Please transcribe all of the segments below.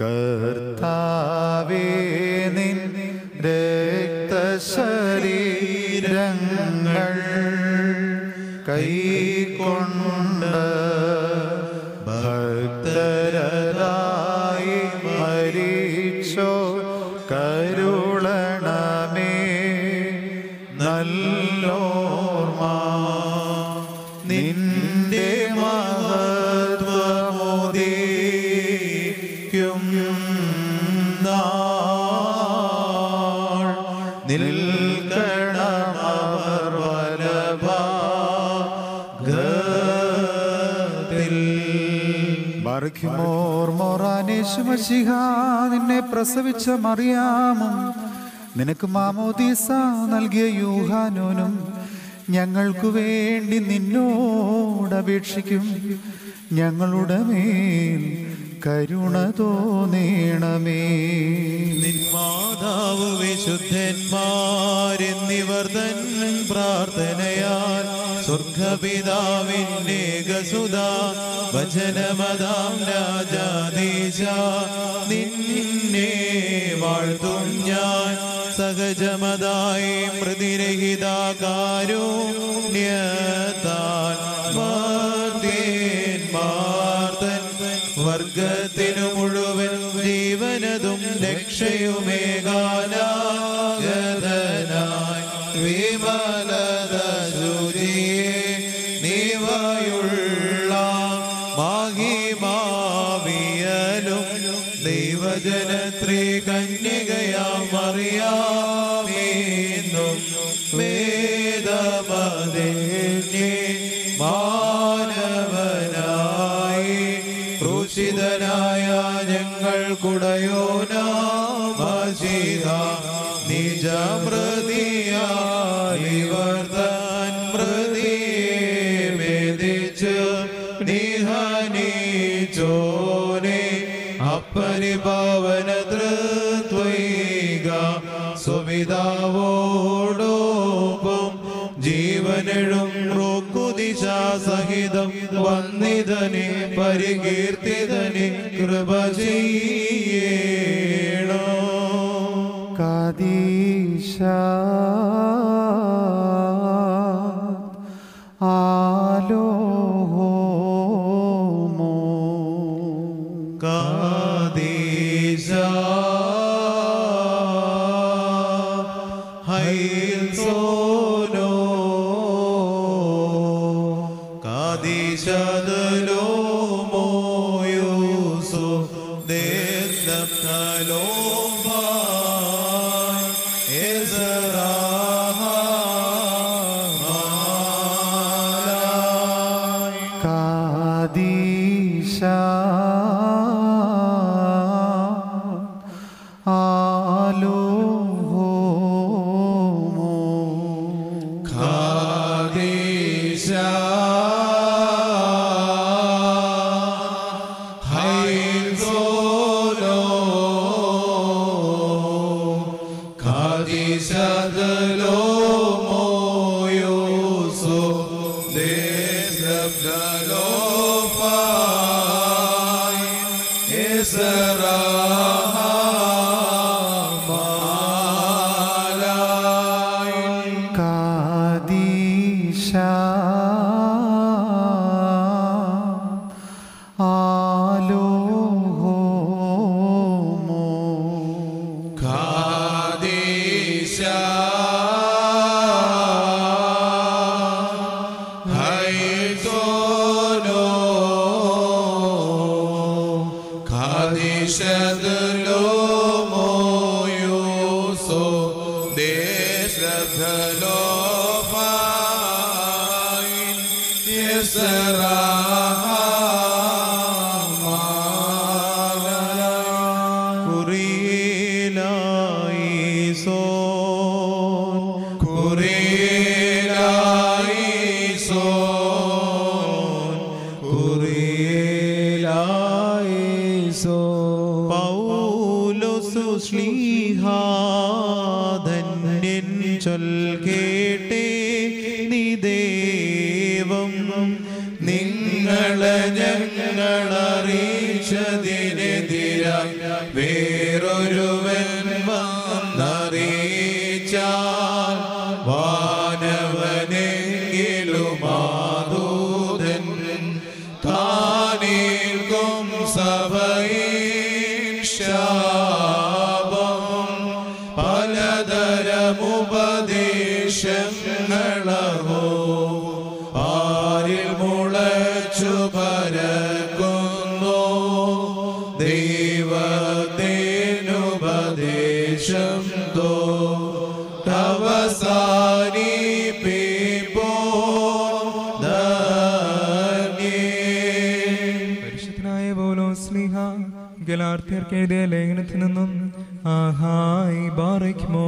കർത്താവേ നിൻ രക്തശരീരങ്ങൾ കൈക്കൊണ്ട് ഭക്തരായി മരിച്ചോ കരുളണമേ നല്ലോർമ്മ നിന്റെ മഹത്വമോദിക്കും നാൾ നിൽക്കണമർ വലഭാഗത്തിൽ ബാറയ്ക്കുമോർ മോറാനേശുമശിഹ നിന്നെ പ്രസവിച്ച മറിയാമും നിനക്ക് മാമോദീസ നൽകിയ യൂഹാനോനും ഞങ്ങൾക്കു വേണ്ടി നിന്നോട് അപേക്ഷിക്കും ഞങ്ങളുടെ മേൽ കരുണ തോന്നേണമേ മാതാവ് വിശുദ്ധന്മാരെന്നിവർ തൻ പ്രാർത്ഥനയാൽ സ്വർഗപിതാവിൻ്റെ ഗസുത വചനമതാം രാജാദീശ നിന്നെ വാഴ്ത്തും ഞാൻ സഹജമതായി മൃതിരഹിതാകാരുണ്യത്താൽ മാർത്തൻ വർഗത്തിനു മുഴുവൻ ജീവനതും രക്ഷയുമേകാനാഗതനായി വിമലത ശുചിയെ നീവയുള്ള മാഹിമാവിയലും ദൈവജനത്രീ കന്യകയാം അറിയാമേന്നും വേദമതേ മാനവനായി ക്രൂശിതനായ ഞങ്ങൾ കുടയോനാമശിത നിജമൃതിയായി വർദ്ധൻ മൃതിയെ വേദിച്ച് നിഹനിച്ചോനെ അപ്പരിപാവന തൃത്വൈക സുവിതാവോടൊപ്പം ജീവനെഴും റോക്കുദിശ സഹിതം വന്നിതനെ പരികീർത്തിതനെ കൃപ ചെയ്യണോ കാദീശ ആലോമോ കാദേശ ഹൈൽ സോനോ കാദേശദലോ മോയോസോ ദേദപ്തലോ കാദീശ ആലോമോ കാദേശ ഹൈൽ സോനോ കാദേശദലോ മോയോസോ ദേദപ്തലോ കാദീശ ആലോമോ കാദേശ ഹൈതോനോ കാദേശദലോ മോയോസോ ദേശദലോ പൗലോസു ശ്ലീഹാധന്യൻ ചൊൽ കേട്ടേ നിദേവം നിങ്ങളെ ഞങ്ങളറിയിച്ചതിനെതിര വേറൊരുവൻ വന്നറിയിച്ചാൽ വാനവനെങ്കിലും ആദൂതൻ താനേൽക്കും സഭയിൽ ശാപം പലതരമുപദേശങ്ങളോ ആരിൽ മുളച്ചു പരക്കുന്നു ദൈവത്തിനുപദേശം തോ അവസാനിപ്പിപ്പോ പരിശുദ്ധനായ പോലോ സ്ലിഹ ഗലാർത്തിയർക്ക് എഴുതിയ ലേഖനത്തിൽ നിന്നും ആഹായി ബാറയ്ക്കുമോ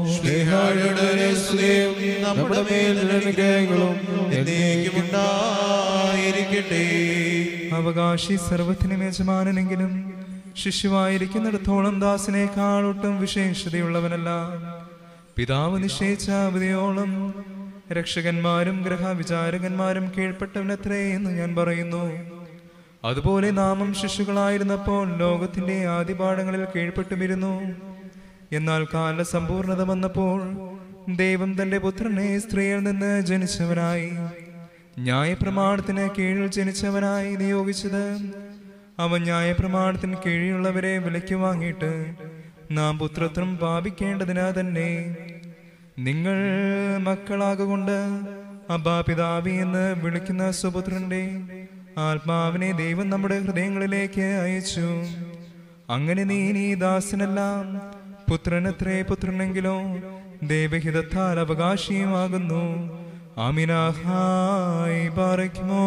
നമ്മുടെ മേൽ അനുഗ്രഹങ്ങളും എന്നേക്കും ഉണ്ടായിരിക്കട്ടെ അവകാശി സർവത്തിനും യജമാനെങ്കിലും ശിശുവായിരിക്കുന്നിടത്തോളം ദാസിനേക്കാൾ ഒട്ടും വിശേഷതയുള്ളവനല്ല പിതാവ് നിശ്ചയിച്ച അവധിയോളം രക്ഷകന്മാരും ഗ്രഹവിചാരകന്മാരും കീഴ്പ്പെട്ടവനത്രേ എന്ന് ഞാൻ പറയുന്നു അതുപോലെ നാമം ശിശുക്കളായിരുന്നപ്പോൾ ലോകത്തിന്റെ ആദിപാഠങ്ങളിൽ കീഴ്പ്പെട്ടുമിരുന്നു എന്നാൽ കാല സമ്പൂർണത വന്നപ്പോൾ ദൈവം തന്റെ പുത്രനെ സ്ത്രീയിൽ നിന്ന് ജനിച്ചവനായി ന്യായപ്രമാണത്തിന് കീഴിൽ ജനിച്ചവനായി നിയോഗിച്ചത് അവൻ ന്യായപ്രമാണത്തിന് കീഴിലുള്ളവരെ വിലയ്ക്ക് വാങ്ങിയിട്ട് നാം പുത്രത്വം പാപിക്കേണ്ടതിനാ തന്നെ നിങ്ങൾ മക്കളാകൊണ്ട് അബ്ബാ പിതാവി എന്ന് വിളിക്കുന്ന സുപുത്രന്റെ ആത്മാവിനെ ദൈവം നമ്മുടെ ഹൃദയങ്ങളിലേക്ക് അയച്ചു അങ്ങനെ നീ നീ ദാസനെല്ലാം പുത്രനത്രേ പുത്രനെങ്കിലോ ദൈവഹിതത്താൽ അവകാശിയുമാകുന്നു അമിനാഹായി പാറയ്ക്കുമോ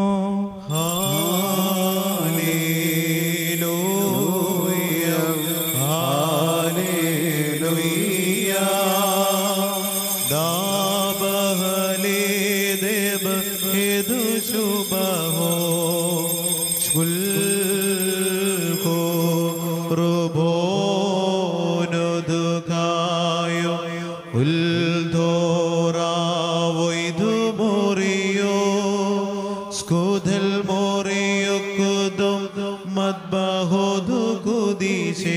സ്കൂതൽ മോറിയൊക്കുതും മദ്ബഹോദു കുദിശേ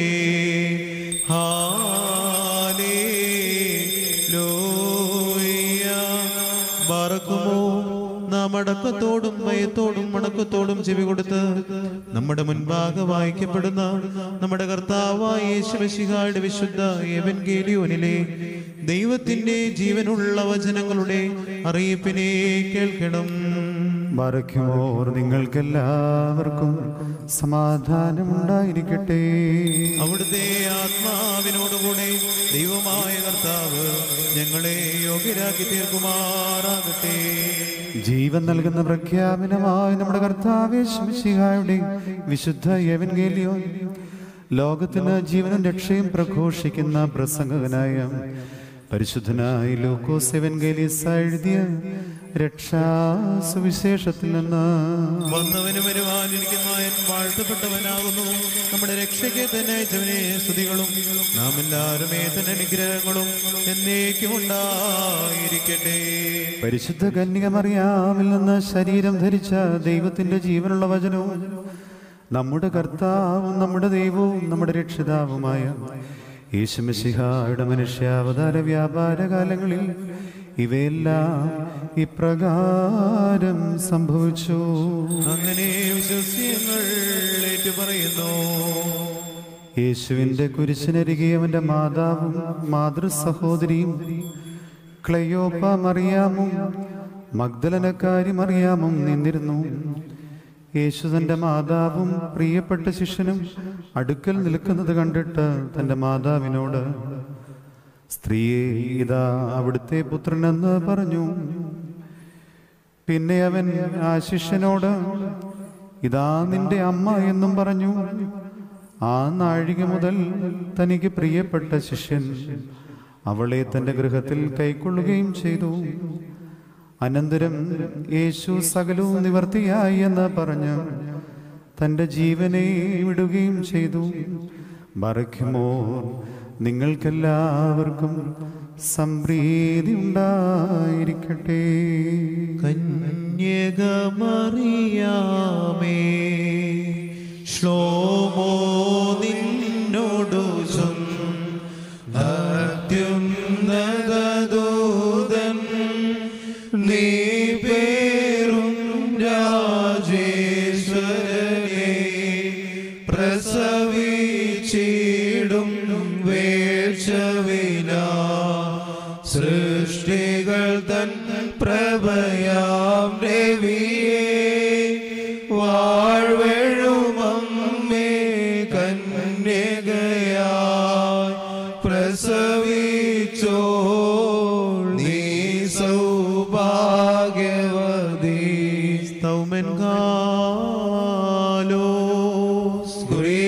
ഹാലേലൂയ ബറക്കുമോ നാം അടക്കത്തോടും ഭയത്തോടും മണക്കത്തോടും ചെവി കൊടുത്ത് നമ്മുടെ മുൻപാകെ വായിക്കപ്പെടുന്ന നമ്മുടെ കർത്താവായ യേശുമശിഹായുടെ വിശുദ്ധ എവൻഗേലിയോനിലെ ദൈവത്തിന്റെ ജീവനുള്ള വചനങ്ങളുടെ അറിയിപ്പിനെ കേൾക്കണം മറയ്ക്കുമോർ നിങ്ങൾക്കെല്ലാവർക്കും സമാധാനമുണ്ടായിരിക്കട്ടെ അവിടുത്തെ ആത്മാവിനോടുകൂടെ ദൈവമായ കർത്താവ് ഞങ്ങളെ യോഗ്യരാക്കി തീർക്കുമാറാകട്ടെ ജീവൻ നൽകുന്ന പ്രഖ്യാപനമായ നമ്മുടെ കർത്താവേശിഹായുടെ വിശുദ്ധ യവൻഗേലിയോൻ ലോകത്തിന് ജീവനും രക്ഷയും പ്രഘോഷിക്കുന്ന പ്രസംഗകനായ പരിശുദ്ധനായ ലൂക്കോസ് എവൻഗേലിയസ് എഴുതിയ രക്ഷാ സുവിശേഷത്തിൽ നിന്ന് വന്നവന് വരുവാനിരിക്കുന്നവൻ വാഴ്ത്തപ്പെട്ടവനാകുന്നു നമ്മുടെ രക്ഷയ്ക്ക് തന്നെ അയച്ചവനെ സ്തുതികളും നാം എല്ലാവരുമേ തന്നെ അനുഗ്രഹങ്ങളും എന്നേക്കും ഉണ്ടായിരിക്കട്ടെ പരിശുദ്ധ കന്യകമറിയാമിൽ നിന്ന് ശരീരം ധരിച്ച ദൈവത്തിന്റെ ജീവനുള്ള വചനവും നമ്മുടെ കർത്താവും നമ്മുടെ ദൈവവും നമ്മുടെ രക്ഷിതാവുമായ യേശുമിശിഹായുടെ മനുഷ്യാവതാര വ്യാപാര കാലങ്ങളിൽ ഇവയെല്ലാം ഇപ്രകാരം സംഭവിച്ചു അങ്ങനെ വിശ്വസ്യങ്ങൾ ഏറ്റുപറയുന്നു യേശുവിന്റെ കുരിശിനരികെ അവന്റെ മാതാവും മാതൃ സഹോദരിയും ക്ലയോപ്പ മറിയാമും മഗ്ദലനക്കാരി മറിയാമും നിന്നിരുന്നു യേശു തന്റെ മാതാവും പ്രിയപ്പെട്ട ശിഷ്യനും അടുക്കൽ നിൽക്കുന്നത് കണ്ടിട്ട് തന്റെ മാതാവിനോട് സ്ത്രീയെ ഇതാ അവിടുത്തെ പുത്രനെന്ന് പറഞ്ഞു പിന്നെ അവൻ ആ ശിഷ്യനോട് ഇതാ നിന്റെ അമ്മ എന്നും പറഞ്ഞു ആ നാഴിക മുതൽ തനിക്ക് പ്രിയപ്പെട്ട ശിഷ്യൻ അവളെ തന്റെ ഗൃഹത്തിൽ കൈക്കൊള്ളുകയും ചെയ്തു അനന്തരം യേശു സകലവും നിവർത്തിയായി എന്ന് പറഞ്ഞ് തന്റെ ജീവനെ വിടുകയും ചെയ്തു മറയ്ക്കുമോ നിങ്ങൾക്കെല്ലാവർക്കും സംപ്രീതി ഉണ്ടായിരിക്കട്ടെ കന്യകമറിയാമേ ശ്ലോമോ നിൻ ദൂതനോടു അത്യുന്നതദൂതൻ നീ പേരും രാജേശ്വരനെ പ്രസവിച്ചിടും വേഴ്ചവില സൃഷ്ടികൾ തൻ പ്രഭയാം രവിയെ വാഴ്വെഴുമമ്മേ കന്യകയായി പ്രസവിച്ചോ നീ സൗഭാഗ്യവതി സ്തൗമൻ കാലോസ്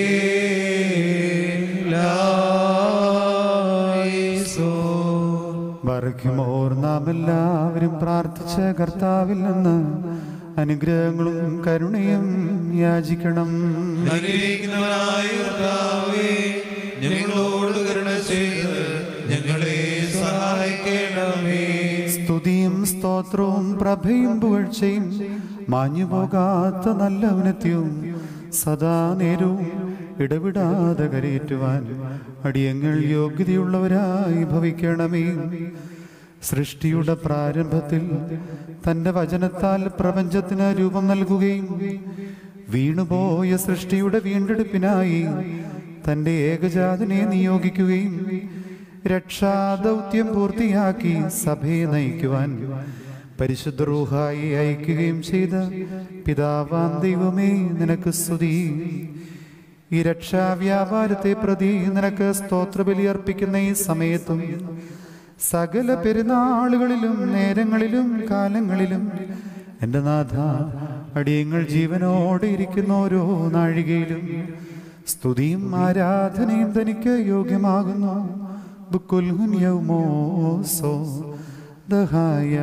ബർഖിമോർ നാം എല്ലാവരും പ്രാർത്ഥിച്ച കർത്താവിൽ നിന്ന് അനുഗ്രഹങ്ങളും കരുണയും യാചിക്കണം അനുഗ്രഹിക്കുന്നവനായ കർത്താവേ ഞങ്ങളോട് കരുണ ചെയ്ത് ഞങ്ങളെ സഹായിക്കണമേ സ്തുതിയും സ്തോത്രവും പ്രഭയും പുകഴ്ചയും മാഞ്ഞുപോകാത്ത നല്ല ഔന്നത്യവും സദാ നേരവും ഇടവിടാതെ കരയേറ്റുവാൻ അടിയങ്ങൾ യോഗ്യതയുള്ളവരായി ഭവിക്കണമേ സൃഷ്ടിയുടെ പ്രാരംഭത്തിൽ തന്റെ വചനത്താൽ പ്രപഞ്ചത്തിന് രൂപം നൽകുകയും വീണുപോയ സൃഷ്ടിയുടെ വീണ്ടെടുപ്പിനായി തന്റെ ഏകജാതനെ നിയോഗിക്കുകയും രക്ഷാദൗത്യം പൂർത്തിയാക്കി സഭയെ നയിക്കുവാൻ പരിശുദ്ധ റൂഹായി അയക്കുകയും ചെയ്ത പിതാവാം ദൈവമേ നിനക്ക് സ്തുതി ഈ രക്ഷാവ്യാപാരത്തെ പ്രതി നിനക്ക് സ്തോത്രബലി അർപ്പിക്കുന്ന ഈ സമയത്തും സകല പെരുന്നാളുകളിലും നേരങ്ങളിലും കാലങ്ങളിലും എൻ്റെ നാഥ അടിയങ്ങൾ ജീവനോടെ ഇരിക്കുന്ന ഓരോ നാഴികയിലും സ്തുതിയും ആരാധനയും തനിക്ക് യോഗ്യമാകുന്നു ബുക്കുൽഹുൻ യൗമോസോ ദഹായ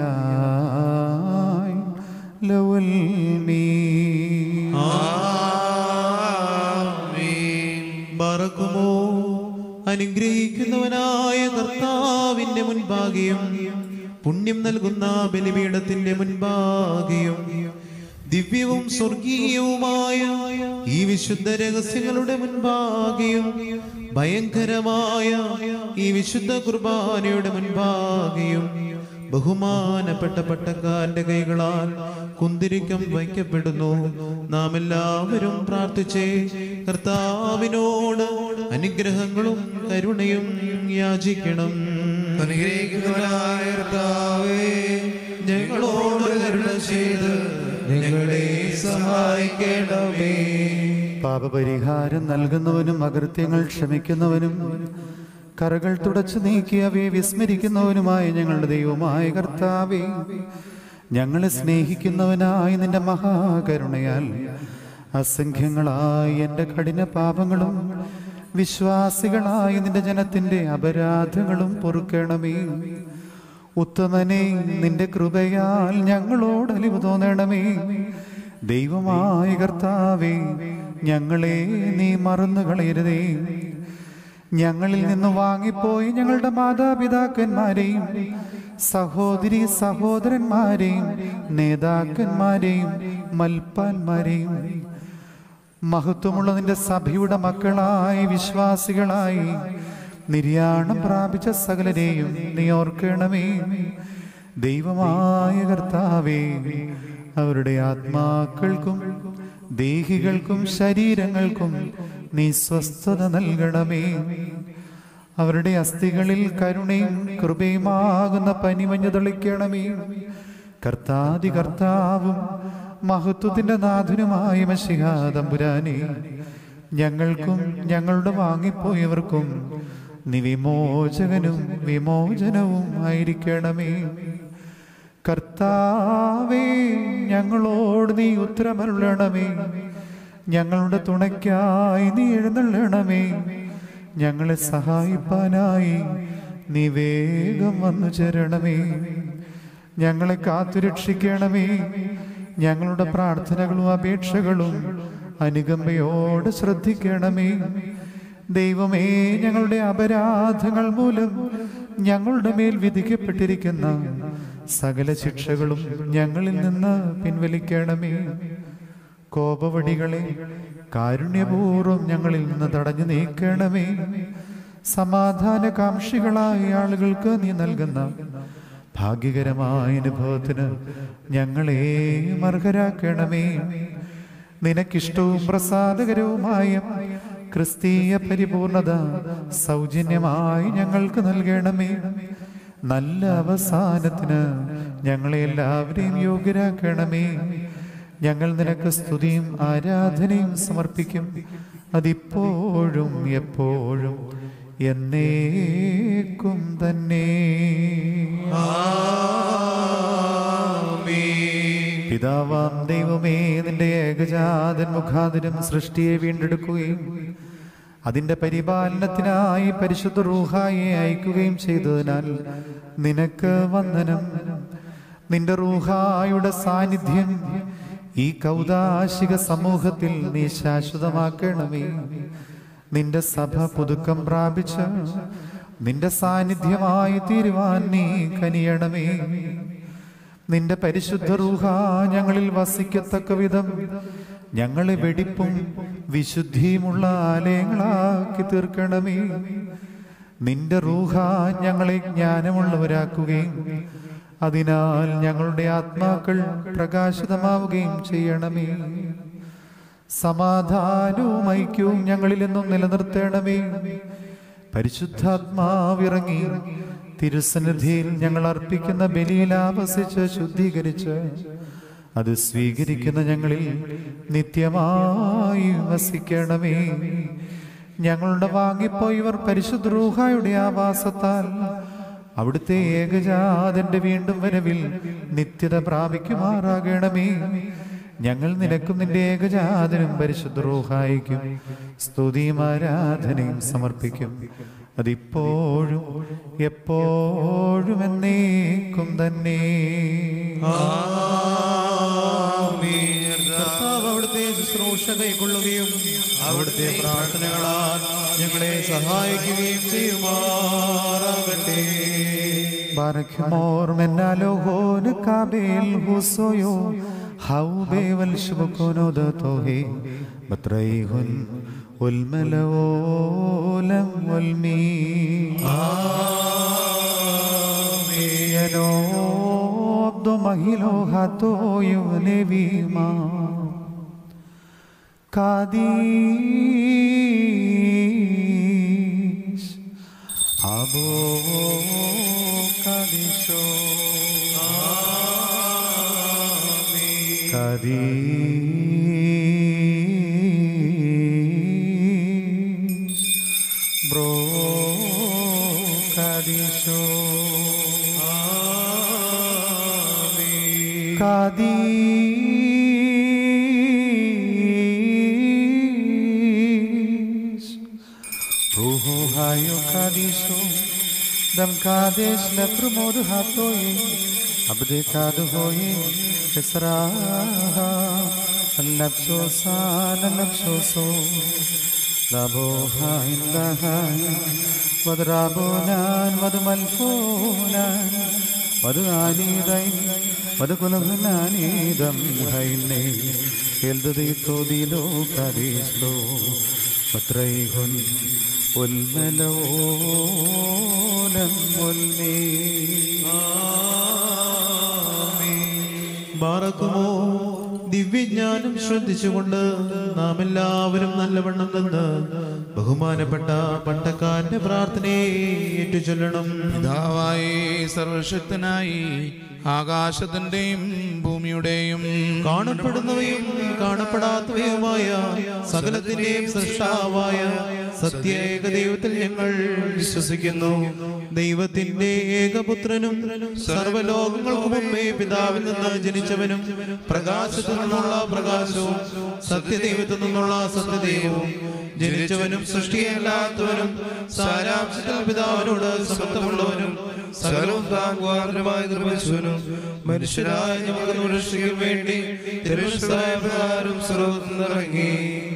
ലവൽ മീ ബറക്കുമോ അനുഗ്രഹിക്കുന്നവനായ കർത്താവിന്റെ മുൻപാകെയും പുണ്യം നൽകുന്ന ബലിപീഠത്തിന്റെ മുൻപാകെയും ദിവ്യവും സ്വർഗീയവുമായ ഈ വിശുദ്ധ രഹസ്യങ്ങളുടെ മുൻപാകെയും ഭയങ്കരമായ ഈ വിശുദ്ധ കുർബാനയുടെ മുൻപാകെയും ബഹുമാനപ്പെട്ട പട്ടക്കാരന്റെ കൈകളാൽ കുന്തിരിക്കം വയ്ക്കപ്പെടുന്നു നാം എല്ലാവരും പ്രാർത്ഥിച്ചേ കർത്താവിനോട് അനുഗ്രഹങ്ങളും കരുണയും യാചിക്കണം അനുഗ്രഹിക്കുന്നവനായ കർത്താവേ ഞങ്ങളോട് കരുണ ചെയ്ത് ഞങ്ങളെ സഹായിക്കണമേ പാപപരിഹാരം നൽകുന്നവനും അകൃത്യങ്ങൾ ക്ഷമിക്കുന്നവനും കറകൾ തുടച്ചു നീക്കി അവയെ വിസ്മരിക്കുന്നവനുമായ ഞങ്ങളുടെ ദൈവമായ കർത്താവേ ഞങ്ങളെ സ്നേഹിക്കുന്നവനായ നിന്റെ മഹാകരുണയാൽ അസംഖ്യങ്ങളായ എൻ്റെ കഠിന പാപങ്ങളും വിശ്വാസികളായ നിന്റെ ജനത്തിന്റെ അപരാധങ്ങളും പൊറുക്കണമേ ഉത്തമനെ നിന്റെ കൃപയാൽ ഞങ്ങളോട് അലിവ് തോന്നണമേ ദൈവമായ കർത്താവേ ഞങ്ങളെ നീ മറന്നു കളയരുതേ ഞങ്ങളിൽ നിന്ന് വാങ്ങിപ്പോയി ഞങ്ങളുടെ മാതാപിതാക്കന്മാരെയും സഹോദരി സഹോദരന്മാരെയും നേതാക്കന്മാരെയും മൽപ്പാന്മാരെയും മഹത്വമുള്ള നിന്റെ സഭയുടെ മക്കളായി വിശ്വാസികളായി നിര്യാണം പ്രാപിച്ച സകലരെയും നീ ഓർക്കണമേ ദൈവമായ കർത്താവേ അവരുടെ ആത്മാക്കൾക്കും ദേഹികൾക്കും ശരീരങ്ങൾക്കും നീ സ്വസ്ഥത നൽകണമേ അവരുടെ അസ്ഥികളിൽ കരുണയും കൃപയുമാകുന്ന പനിമഞ്ഞു തെളിക്കണമേ കർത്താതി കർത്താവും മഹത്വത്തിന്റെ നാഥനുമായ മഷിഹാതമ്പുരാനെ ഞങ്ങൾക്കും ഞങ്ങളുടെ വാങ്ങിപ്പോയവർക്കും നീ വിമോചകനും വിമോചനവും ആയിരിക്കണമേ കർത്താവേ ഞങ്ങളോട് നീ ഉത്തരമരുളണമേ ഞങ്ങളുടെ തുണയ്ക്കായി നീ എഴുന്നള്ളണമേ ഞങ്ങളെ സഹായിപ്പാനായി നീ വേഗം വന്നു ചേരണമേ ഞങ്ങളെ കാത്തുരക്ഷിക്കണമേ ഞങ്ങളുടെ പ്രാർത്ഥനകളും അപേക്ഷകളും അനുകമ്പയോടെ ശ്രദ്ധിക്കണമേ ദൈവമേ ഞങ്ങളുടെ അപരാധങ്ങൾ മൂലം ഞങ്ങളുടെ മേൽ വിധിക്കപ്പെട്ടിരിക്കുന്ന സകല ശിക്ഷകളും ഞങ്ങളിൽ നിന്ന് പിൻവലിക്കണമേ കോപവടികളെ കാരുണ്യപൂർവ്വം ഞങ്ങളിൽ നിന്ന് തടഞ്ഞു നീക്കണമേ സമാധാന കാംക്ഷികളായ ആളുകൾക്ക് നീ നൽകുന്ന ഭാഗ്യകരമായ അനുഭവത്തിന് ഞങ്ങളെ അർഹരാക്കണമേ നിനക്കിഷ്ടവും പ്രസാദകരവുമായ ക്രിസ്തീയ പരിപൂർണത സൗജന്യമായി ഞങ്ങൾക്ക് നൽകണമേ നല്ല അവസാനത്തിന് ഞങ്ങളെ എല്ലാവരെയും യോഗ്യരാക്കണമേ ഞങ്ങൾ നിനക്ക് സ്തുതിയും ആരാധനയും സമർപ്പിക്കും അതിപ്പോഴും എപ്പോഴും എന്നേക്കും തന്നെ പിതാവാം ദൈവമേ നിന്റെ ഏകജാതൻ മുഖാതിരം സൃഷ്ടിയെ വീണ്ടെടുക്കുകയും അതിന്റെ പരിപാലനത്തിനായി പരിശുദ്ധ റൂഹായെ അയക്കുകയും ചെയ്തതിനാൽ നിനക്ക് വന്ദനം നിന്റെ റൂഹായുടെ സാന്നിധ്യം ഈ കൗതാശിക സമൂഹത്തിൽ നീ ശാശ്വതമാക്കണമേ നിന്റെ സഭ പുതുക്കം പ്രാപിച്ച് നിന്റെ സാന്നിധ്യമായി തീരുവാൻ നീ കനിയണമേ നിന്റെ പരിശുദ്ധ റൂഹ ഞങ്ങളിൽ വസിക്കത്തക്ക വിധം ഞങ്ങളെ വെടിപ്പും വിശുദ്ധിയുമുള്ള ആലയങ്ങളാക്കി തീർക്കണമേ നിന്റെ റൂഹ ഞങ്ങളെ ജ്ഞാനമുള്ളവരാക്കുകയും അതിനാൽ ഞങ്ങളുടെ ആത്മാക്കൾ പ്രകാശിതമാവുകയും ചെയ്യണമേ സമാധാനവും ഐക്യവും ഞങ്ങളിൽ നിന്നും നിലനിർത്തണമേ പരിശുദ്ധാത്മാവിറങ്ങി തിരുസന്നിധിയിൽ ഞങ്ങൾ അർപ്പിക്കുന്ന ബലിയിൽ ആവസിച്ച് ശുദ്ധീകരിച്ച് അത് സ്വീകരിക്കുന്ന ഞങ്ങളിൽ നിത്യമായി വസിക്കണമേ ഞങ്ങളുടെ വാങ്ങിപ്പോയവർ പരിശുദ്ധ റൂഹായുടെ ആവാസത്താൽ അവിടുത്തെ ഏകജാതന്റെ വീണ്ടും വരവിൽ നിത്യത പ്രാപിക്കുമാറാകണമേ ഞങ്ങൾ നിനക്കും നിന്റെ ഏകജാതനും പരിശുദ്ധ റൂഹായിക്കും സ്തുതിയും ആരാധനയും സമർപ്പിക്കും അതിപ്പോഴും എപ്പോഴും എന്നേക്കും തന്നെ കർത്താവ് അവിടുത്തെ ശുശ്രൂഷ കൈക്കൊള്ളുകയും അവിടുത്തെ പ്രാർത്ഥനകളാൽ ഞങ്ങളെ സഹായിക്കുകയും ചെയ്യുമാറാകട്ടെ ബാരഖ്യമോർ മെന്നാലോ ഹോൻ കാബേൽ ഹുസോയോ ഹൗ ബേവൽ ശുഭകോനോദ തോഹേ ബത്രൈഹുൻ ഉൽമലവോലം ഉൽമീ യനോബ്ദോ മഹിലോ ഹത്തോയോ നെവിമാ കാദീശ് അബോ കദിശോ കദീശ് ബ്രോ കദിശോ കദീശ് Ruho hayo kadisho dam kadesh la promod hatoye abde kad hoye esra lapso san lapso so labo hain la hain wadrabonan wadmalfonan വധു ആനീതൈ വധു കുലഹനാനീതം ഹൈനേ എൽദതി തോതിലോ കരീസ്ലോ പത്രൈഹുൻ ഉൽമലോലം ഉൽമേ ബാറക്കുമോ ദിവ്യജ്ഞാനം ശ്രദ്ധിച്ചുകൊണ്ട് നാം എല്ലാവരും നല്ലവണ്ണം നിന്ന് ബഹുമാനപ്പെട്ട പട്ടക്കാരന്റെ പ്രാർത്ഥനയെ ഏറ്റുചൊല്ലണം പിതാവായി സർവശക്തനായി ആകാശത്തിന്റെയും ഭൂമിയുടെയും കാണപ്പെടുന്നവയും കാണപ്പെടാത്തവയുമായ സകലത്തിന്റെയും സൃഷ്ടാവായ സത്യേക ദൈവത്തിൽ ഞങ്ങൾ വിശ്വസിക്കുന്നു ദൈവത്തിന്റെ ഏകപുത്രനും സർവലോകങ്ങൾക്കു മുമ്പേ പിതാവിൽ നിന്ന് ജനിച്ചവനും പ്രകാശത്തിൽ നിന്നുള്ള പ്രകാശവും സത്യദൈവത്തിൽ നിന്നുള്ള സത്യദൈവവും ജനിച്ചവനും സൃഷ്ടിയല്ലാത്തവനും സാരാംശത്തിൽ പിതാവിനോട് സമത്വമുള്ളവനും സകലവും താങ്കുവാദനമായ നിർമ്മിച്ചവനും മനുഷ്യരായ ഞങ്ങൾക്ക് രക്ഷിക്കാൻ വേണ്ടി തിരുവനന്തപുരം പ്രകാരം സർവ്വത്തിൽ നിറങ്ങി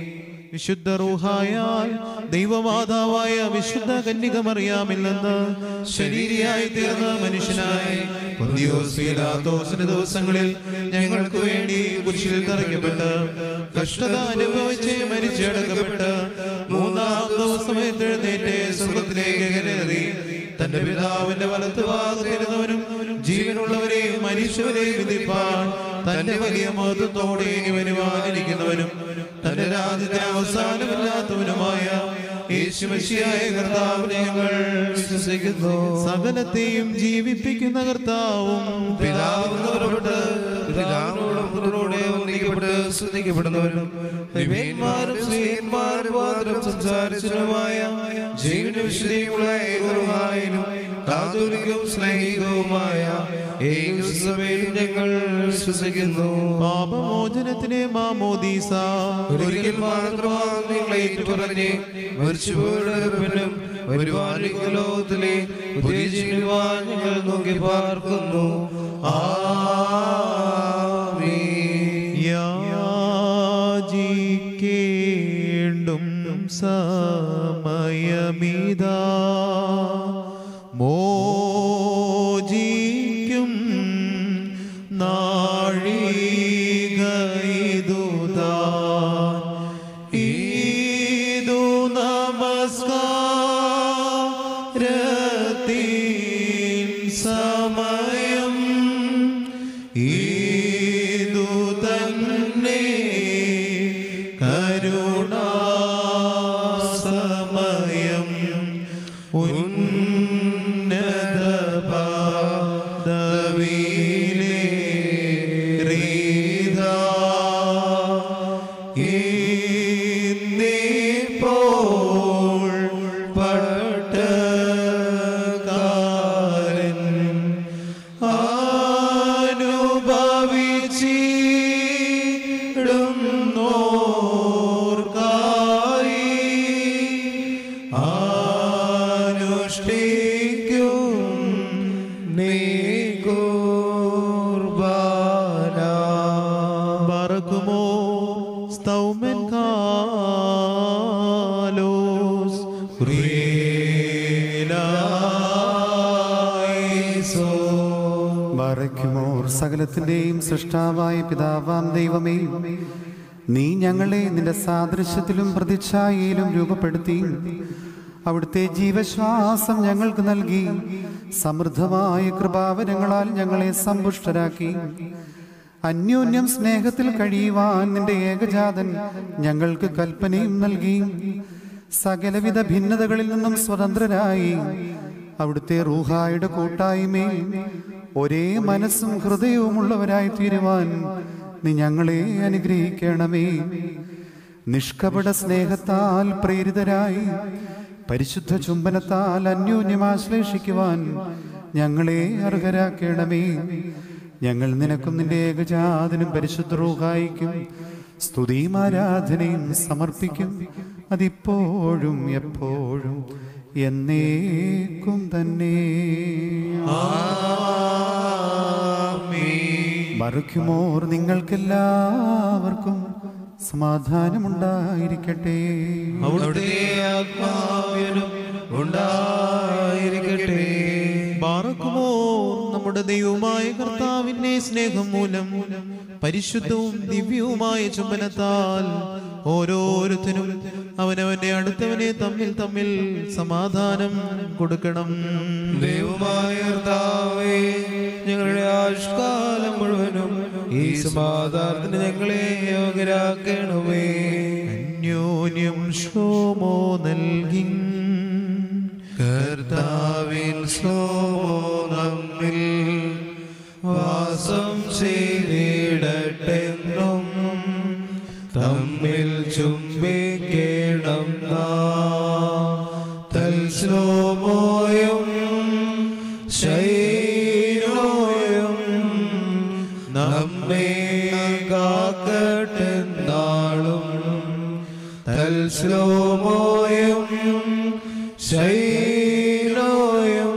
വിശുദ്ധ റൂഹായാൽ ദൈവമാതാവായ വിശുദ്ധ കന്യകമറിയാമിൽ നിന്ന് ശരീരിയായി തീർന്ന മനുഷ്യനായി പൊന്തിയോസ് പീലാത്തോസിന്റെ ദിവസങ്ങളിൽ ഞങ്ങൾക്ക് വേണ്ടി കുരിശിൽ തറയ്ക്കപ്പെട്ട് കഷ്ടത അനുഭവിച്ച് മരിച്ചടക്കപ്പെട്ട് മൂന്നാം ദിവസം എഴുന്നേറ്റ് സ്വർഗത്തിലേക്ക് കയറി തന്റെ പിതാവിന്റെ വലത്ത് ഭാഗത്തിരുന്നവനും ജീവനുള്ളവരെയും മനുഷ്യരെയും വിധിപ്പാൻ തന്റെ വലിയ മഹത്വത്തോടെ ഇനി വരുവാനിരിക്കുന്നവനും തന്റെ രാജ്യത്തിന് അവസാനമില്ലാത്തവനുമായ യേശുമശിയായ കർത്താവിനെ ഞങ്ങൾ വിശ്വസിക്കുന്നു സകലത്തെയും ജീവിപ്പിക്കുന്ന കർത്താവും പിതാവെന്ന് പുറപ്പെട്ട് പിതാവിനോടും പുത്രനോടെ ഒന്നിക്കപ്പെട്ട് സ്തുതിക്കപ്പെടുന്നവനും ദിവ്യന്മാരും സ്ത്രീയന്മാരും മാത്രം സംസാരിച്ചതുമായ ജീവന വിശുദ്ധിയുള്ള ഏകറുമായാലും കാതോലികവും സ്നേഹികവുമായ ഏകസഭയിൽ ഞങ്ങൾ വിശ്വസിക്കുന്നു പാപമോചനത്തിന് മാമോദീസ ഒരിക്കൽ മാത്രമാണ് നിങ്ങളെ ഏറ്റുപറഞ്ഞ് മരിച്ചുപോയുടെ പിന്നും ഒരുപാട് ലോകത്തിലെ പുതിയ ജീവിതമായി ഞങ്ങൾ നോക്കി പാർക്കുന്നു ആമീൻ യാചിക്കേണ്ടും സമയമിതാ മോചിക്കും നാഴികയിതുതാ ഈതു നമസ്കാരത്തിൻ സമയം ഈതു തന്നെ കരുണാസമയം ഉന്നത പദവിയിലെ റീതാ ഇന്നിപ്പോൾ പട്ടക്കാരൻ അനുഭവിച്ചിടുന്നോർക്കായി അനുഷ്ഠിക്കും നീ ബറക്കുമോ സ്തൗമൻ കാലോസ് ബാറയ്ക്കുമോർ സകലത്തിന്റെയും സൃഷ്ടാവായ പിതാവാം ദൈവമേ നീ ഞങ്ങളെ നിന്റെ സാദൃശ്യത്തിലും പ്രതിച്ഛായയിലും രൂപപ്പെടുത്തി അവിടുത്തെ ജീവശ്വാസം ഞങ്ങൾക്ക് നൽകി സമൃദ്ധമായ കൃപാവരങ്ങളാൽ ഞങ്ങളെ സമ്പുഷ്ടരാക്കി അന്യോന്യം സ്നേഹത്തിൽ കഴിയുവാൻ നിന്റെ ഏകജാതൻ ഞങ്ങൾക്ക് കൽപ്പനയും നൽകി സകലവിധ ഭിന്നതകളിൽ നിന്നും സ്വതന്ത്രരായി അവിടുത്തെ റൂഹായുടെ കൂട്ടായ്മയിൽ ഒരേ മനസ്സും ഹൃദയവുമുള്ളവരായി തീരുവാൻ നീ ഞങ്ങളെ അനുഗ്രഹിക്കണമേ നിഷ്കപട സ്നേഹത്താൽ പ്രേരിതരായി പരിശുദ്ധ ചുംബനത്താൽ അന്യോന്യം ആശ്ലേഷിക്കുവാൻ ഞങ്ങളെ അർഹരാക്കണമേ ഞങ്ങൾ നിനക്കും നിന്റെ ഏകജാതനും പരിശുദ്ധ റൂഹായിക്കും സ്തുതിയും ആരാധനയും സമർപ്പിക്കും അതിപ്പോഴും എപ്പോഴും എന്നേക്കും തന്നെ മറുക്കുമോർ നിങ്ങൾക്കെല്ലാവർക്കും സമാധാനമുണ്ടായിരിക്കട്ടെ അവിടുത്തെ ആത്മാവിനും ഉണ്ടായിരിക്കട്ടെ ബാറക്കുമോ നമ്മുടെ ദൈവമായ കർത്താവിന്റെ സ്നേഹം മൂലം പരിശുദ്ധവും ദിവ്യവുമായ ചുംബനത്താൽ ഓരോരുത്തരും അവനവന്റെ അടുത്തവനെ തമ്മിൽ തമ്മിൽ സമാധാനം കൊടുക്കണം ദൈവമായ കർത്താവേ ഞങ്ങളുടെ ആയുഷ്കാലം മുഴുവനും ഈ സമാധാനത്തിന് ഞങ്ങളെ യോഗ്യരാക്കണമേ അന്യോന്യം ക്ഷോമോ നൽകി കർത്താവിൻ സ്ലോമോ നമ്മിൽ വാസം ചെയ്തിടട്ടെന്നും തമ്മിൽ ചുംബിക്കണം നാം തൽസ്ലോമോയും ശൈലോയും നമ്മെ കാക്കട്ടെ നാളും തൽസ്ലോമോയും ശൈലോയും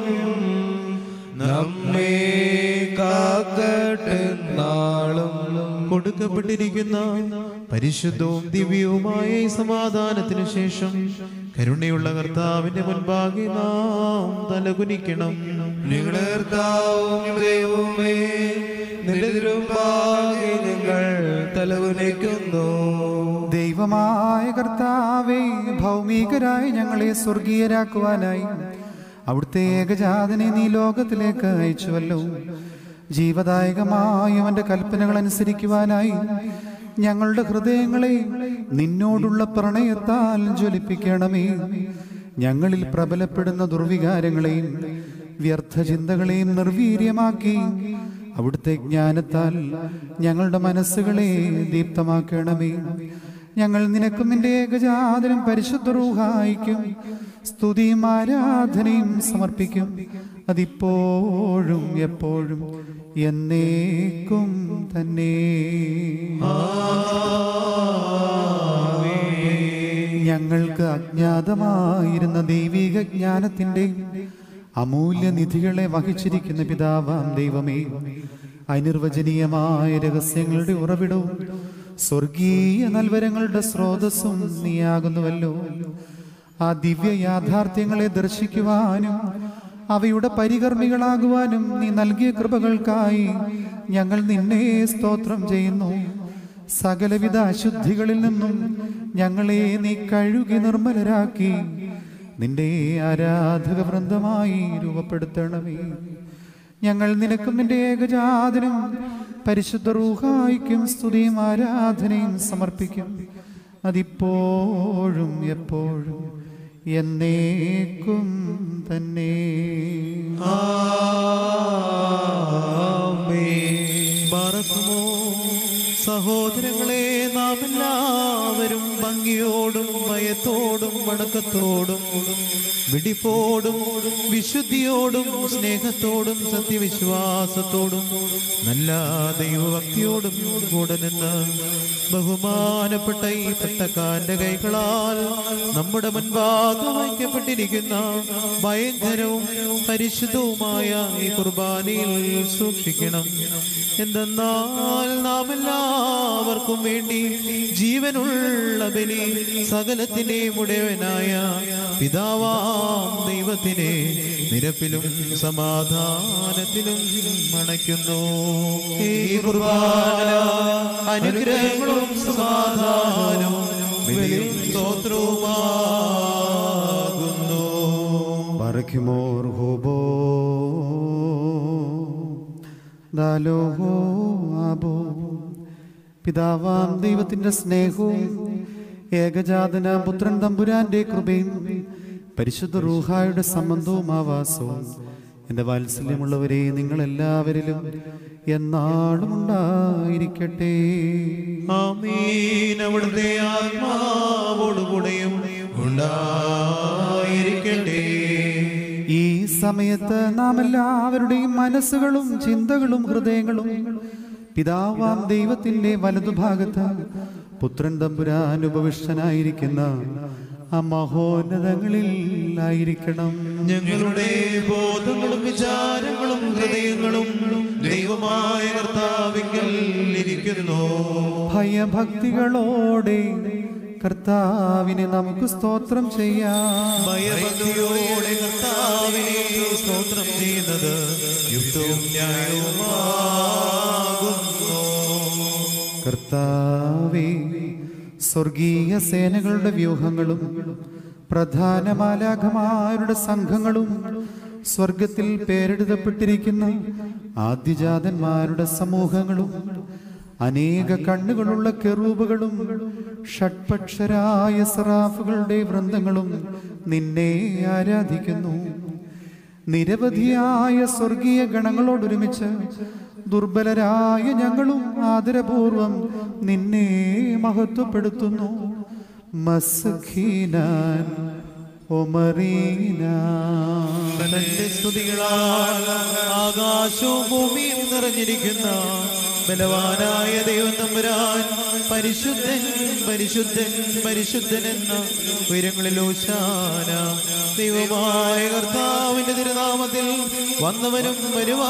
നമ്മെ കാക്കട്ടെ നാളും കൊടുക്കപ്പെട്ടിരിക്കുന്ന പരിശുദ്ധവും ദിവ്യവുമായ ഈ സമാധാനത്തിനു ശേഷം കരുണയുള്ള കർത്താവിന്റെ മുൻപാകെ നാം തലകുനിക്കണം ഞങ്ങളുടെ കർത്താവും ദൈവമേ നിന്റെ തിരുമ്പാകെ ഞങ്ങൾ തലകുനിക്കുന്നു ദൈവമായ കർത്താവേ ഭൗമികരായ ഞങ്ങളെ സ്വർഗീയരാക്കുവാനായി അവിടുത്തെ ഏകജാതനെ നീ ലോകത്തിലേക്ക് അയച്ചുവല്ലോ ജീവദായകമായ അവന്റെ കൽപ്പനകൾ അനുസരിക്കുവാനായി ഞങ്ങളുടെ ഹൃദയങ്ങളെ നിന്നോടുള്ള പ്രണയത്താൽ ജ്വലിപ്പിക്കണമേ ഞങ്ങളിൽ പ്രബലപ്പെടുന്ന ദുർവികാരങ്ങളെയും വ്യർത്ഥ ചിന്തകളെയും നിർവീര്യമാക്കി അവിടുത്തെ ജ്ഞാനത്താൽ ഞങ്ങളുടെ മനസ്സുകളെ ദീപ്തമാക്കണമേ ഞങ്ങൾ നിനക്കും നിന്റെ ഏകജാതനും പരിശുദ്ധ റൂഹായിക്കും സ്തുതിയും ആരാധനയും സമർപ്പിക്കും അതിപ്പോഴും എപ്പോഴും എന്നേക്കും തന്നെ ഞങ്ങൾക്ക് അജ്ഞാതമായിരുന്ന ദൈവിക ജ്ഞാനത്തിന്റെ അമൂല്യ നിധികളെ വഹിച്ചിരിക്കുന്ന പിതാവാം ദൈവമേ അനിർവചനീയമായ രഹസ്യങ്ങളുടെ ഉറവിടവും സ്വർഗീയ നൽവരങ്ങളുടെ സ്രോതസ്സും നീയാകുന്നുവല്ലോ ആ ദിവ്യ യാഥാർത്ഥ്യങ്ങളെ ദർശിക്കുവാനും അവയുടെ പരികർമ്മികളാകുവാനും നീ നൽകിയ കൃപകൾക്കായി ഞങ്ങൾ നിന്നെ സ്തോത്രം ചെയ്യുന്നു സകലവിധ അശുദ്ധികളിൽ നിന്നും ഞങ്ങളെ നീ കഴുകി നിർമ്മലരാക്കി നിന്റെ ആരാധക വൃന്ദമായി രൂപപ്പെടുത്തണമേ ഞങ്ങൾ നിനക്കും നിന്റെ ഏകജാതനും പരിശുദ്ധ റൂഹായിക്കും സ്തുതിയും ആരാധനയും സമർപ്പിക്കും അതിപ്പോഴും എപ്പോഴും എന്നേക്കും തന്നെ പറക്കുമോ സഹോദരങ്ങളെ നാം എല്ലാവരും ഭംഗിയോടും ഭയത്തോടും വണക്കത്തോടും വെടിപ്പോടും വിശുദ്ധിയോടും സ്നേഹത്തോടും സത്യവിശ്വാസത്തോടും നല്ല ദൈവഭക്തിയോടും കൂടെ നിന്ന് ബഹുമാനപ്പെട്ട ഈ പട്ടക്കാരന്റെ കൈകളാൽ നമ്മുടെ മുൻപാകെ വയ്ക്കപ്പെട്ടിരിക്കുന്ന ഭയങ്കരവും പരിശുദ്ധവുമായ ഈ കുർബാനയിൽ സൂക്ഷിക്കണം എന്തെന്നാൽ നാം എല്ലാവർക്കും വേണ്ടി ജീവനുള്ള ബലി സകലത്തിന്റെയും ഉടയവനായ പിതാവാം ദൈവത്തിനെ നിരപ്പിലും സമാധാനത്തിലും അണയ്ക്കുന്നു ഈ കുർബാന അനുഗ്രഹങ്ങളും സമാധാനവും ബലിയും സ്തോത്രവുമാകുന്നു ബറയ്ക്കുമോർ ഹോബോ ദാലോഹോ ആബോ പിതാവാം ദൈവത്തിന്റെ സ്നേഹവും ഏകജാതന പുത്രൻ തമ്പുരാന്റെ കൃപയും പരിശുദ്ധ റൂഹായുടെ സംബന്ധവും ആവാസവും എൻ്റെ വാത്സല്യമുള്ളവരെ നിങ്ങളെല്ലാവരിലും എന്നാളും ഉണ്ടായിരിക്കട്ടെ ആമീൻ അവിടുത്തെ ആത്മാവോടുകൂടെയും ഉണ്ടായിരിക്കട്ടെ ഈ സമയത്ത് നാം എല്ലാവരുടെയും മനസ്സുകളും ചിന്തകളും ഹൃദയങ്ങളും പിതാവാം ദൈവത്തിന്റെ വലതുഭാഗത്ത് പുത്രൻ തമ്പുരാൻ ഉപവിഷ്ടനായിരിക്കുന്ന ആ മഹോന്നതങ്ങളിൽ ആയിരിക്കണം ഞങ്ങളുടെ ബോധങ്ങളും വിചാരങ്ങളും ഹൃദയങ്ങളും ദൈവമായ കർത്താവിങ്കൽ ഇരിക്കുന്നു ഭയഭക്തികളോടെ കർത്താവിനെ നമുക്ക് സ്തോത്രം ചെയ്യാം ഭയഭക്തിയോടെ കർത്താവിനെ സ്തോത്രം ചെയ്യുന്നത് യുക്തവും ന്യായവുമാകുന്നു കർത്താവേ സ്വർഗീയ സേനകളുടെ വ്യൂഹങ്ങളും പ്രധാന മാലാഖമാരുടെ സംഘങ്ങളും സ്വർഗത്തിൽ പേരെഴുതപ്പെട്ടിരിക്കുന്ന ആദ്യജാതന്മാരുടെ സമൂഹങ്ങളും അനേക കണ്ണുകളുള്ള കെറൂബുകളും ഷഡ്പക്ഷരായ സറാഫുകളുടെ വൃന്ദങ്ങളും നിന്നെ ആരാധിക്കുന്നു നിരവധിയായ സ്വർഗീയ ഗണങ്ങളോടൊരുമിച്ച് ദുർബലരായ ഞങ്ങളും ആദരപൂർവം നിന്നെ മഹത്വപ്പെടുത്തുന്നു മസ്ഖീനാൻ ഒമറീനാൻ തന്റെ സ്തുതികളാൽ ആകാശവും ഭൂമിയും നിറഞ്ഞിരിക്കുന്ന ബലവാനായ ദൈവം തമ്പുരാൻ പരിശുദ്ധൻ പരിശുദ്ധൻ പരിശുദ്ധൻ എന്ന ഉയരങ്ങളിൽ ഓശാന ദൈവമായ കർത്താവിന്റെ തിരുനാമത്തിൽ വന്നവനും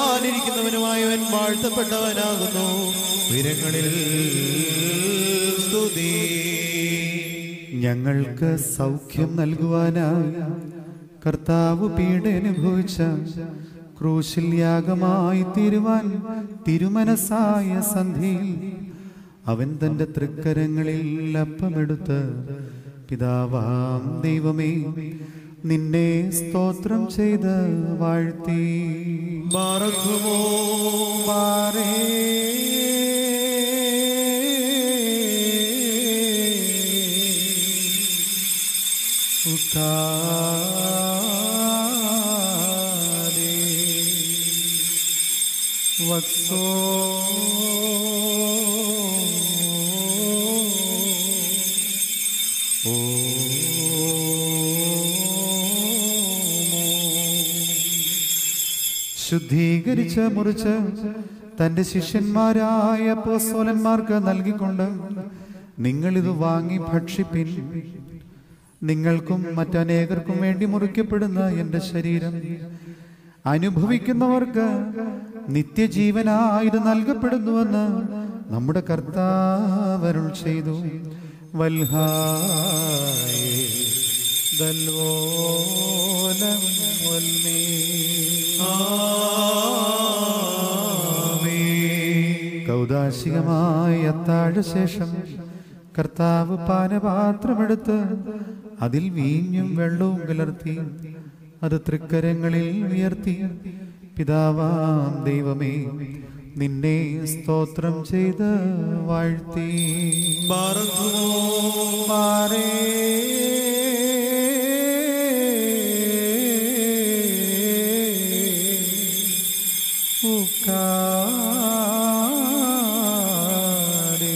വരുവാനിരിക്കുന്നവനുമായവൻ വാഴ്ത്തപ്പെട്ടവനാകുന്നു ഉയരങ്ങളിൽ സ്തുതി ഞങ്ങൾക്ക് സൗഖ്യം നൽകുവാനായി കർത്താവ് പീഡ അനുഭവിച്ച ക്രൂശിൽ യാഗമായി തീരുവാൻ തിരുമനസായ സന്ധിയിൽ അവൻ തന്റെ തൃക്കരങ്ങളിൽ അപ്പമെടുത്ത് പിതാവാം ദൈവമേ നിന്നെ സ്തോത്രം ചെയ്ത് വാഴ്ത്തി മറക്കുമോ വത്സോ ഓ ശുദ്ധീകരിച്ച മുറിച്ച് തന്റെ ശിഷ്യന്മാരായ പോസ്തോലന്മാർക്ക് നൽകിക്കൊണ്ട് നിങ്ങളിത് വാങ്ങി ഭക്ഷിപ്പിൻ നിങ്ങൾക്കും മറ്റനേകർക്കും വേണ്ടി മുറിക്കപ്പെടുന്ന എൻ്റെ ശരീരം അനുഭവിക്കുന്നവർക്ക് നിത്യജീവനായത് നൽകപ്പെടുന്നുവെന്ന് നമ്മുടെ കർത്താവരുൾ ചെയ്തു വൽഹായേ ദൽവോലം വൽമേ. കൗതാശികമായ അത്താഴ ശേഷം കർത്താവ് പാനപാത്രമെടുത്ത് അതിൽ വീഞ്ഞും വെള്ളവും കലർത്തി അത് തൃക്കരങ്ങളിൽ ഉയർത്തി പിതാവാം ദൈവമേ നിന്നെ സ്തോത്രം ചെയ്ത് വാഴ്ത്തി മറക്കുമോ മാറേ ഉക്കാരേ.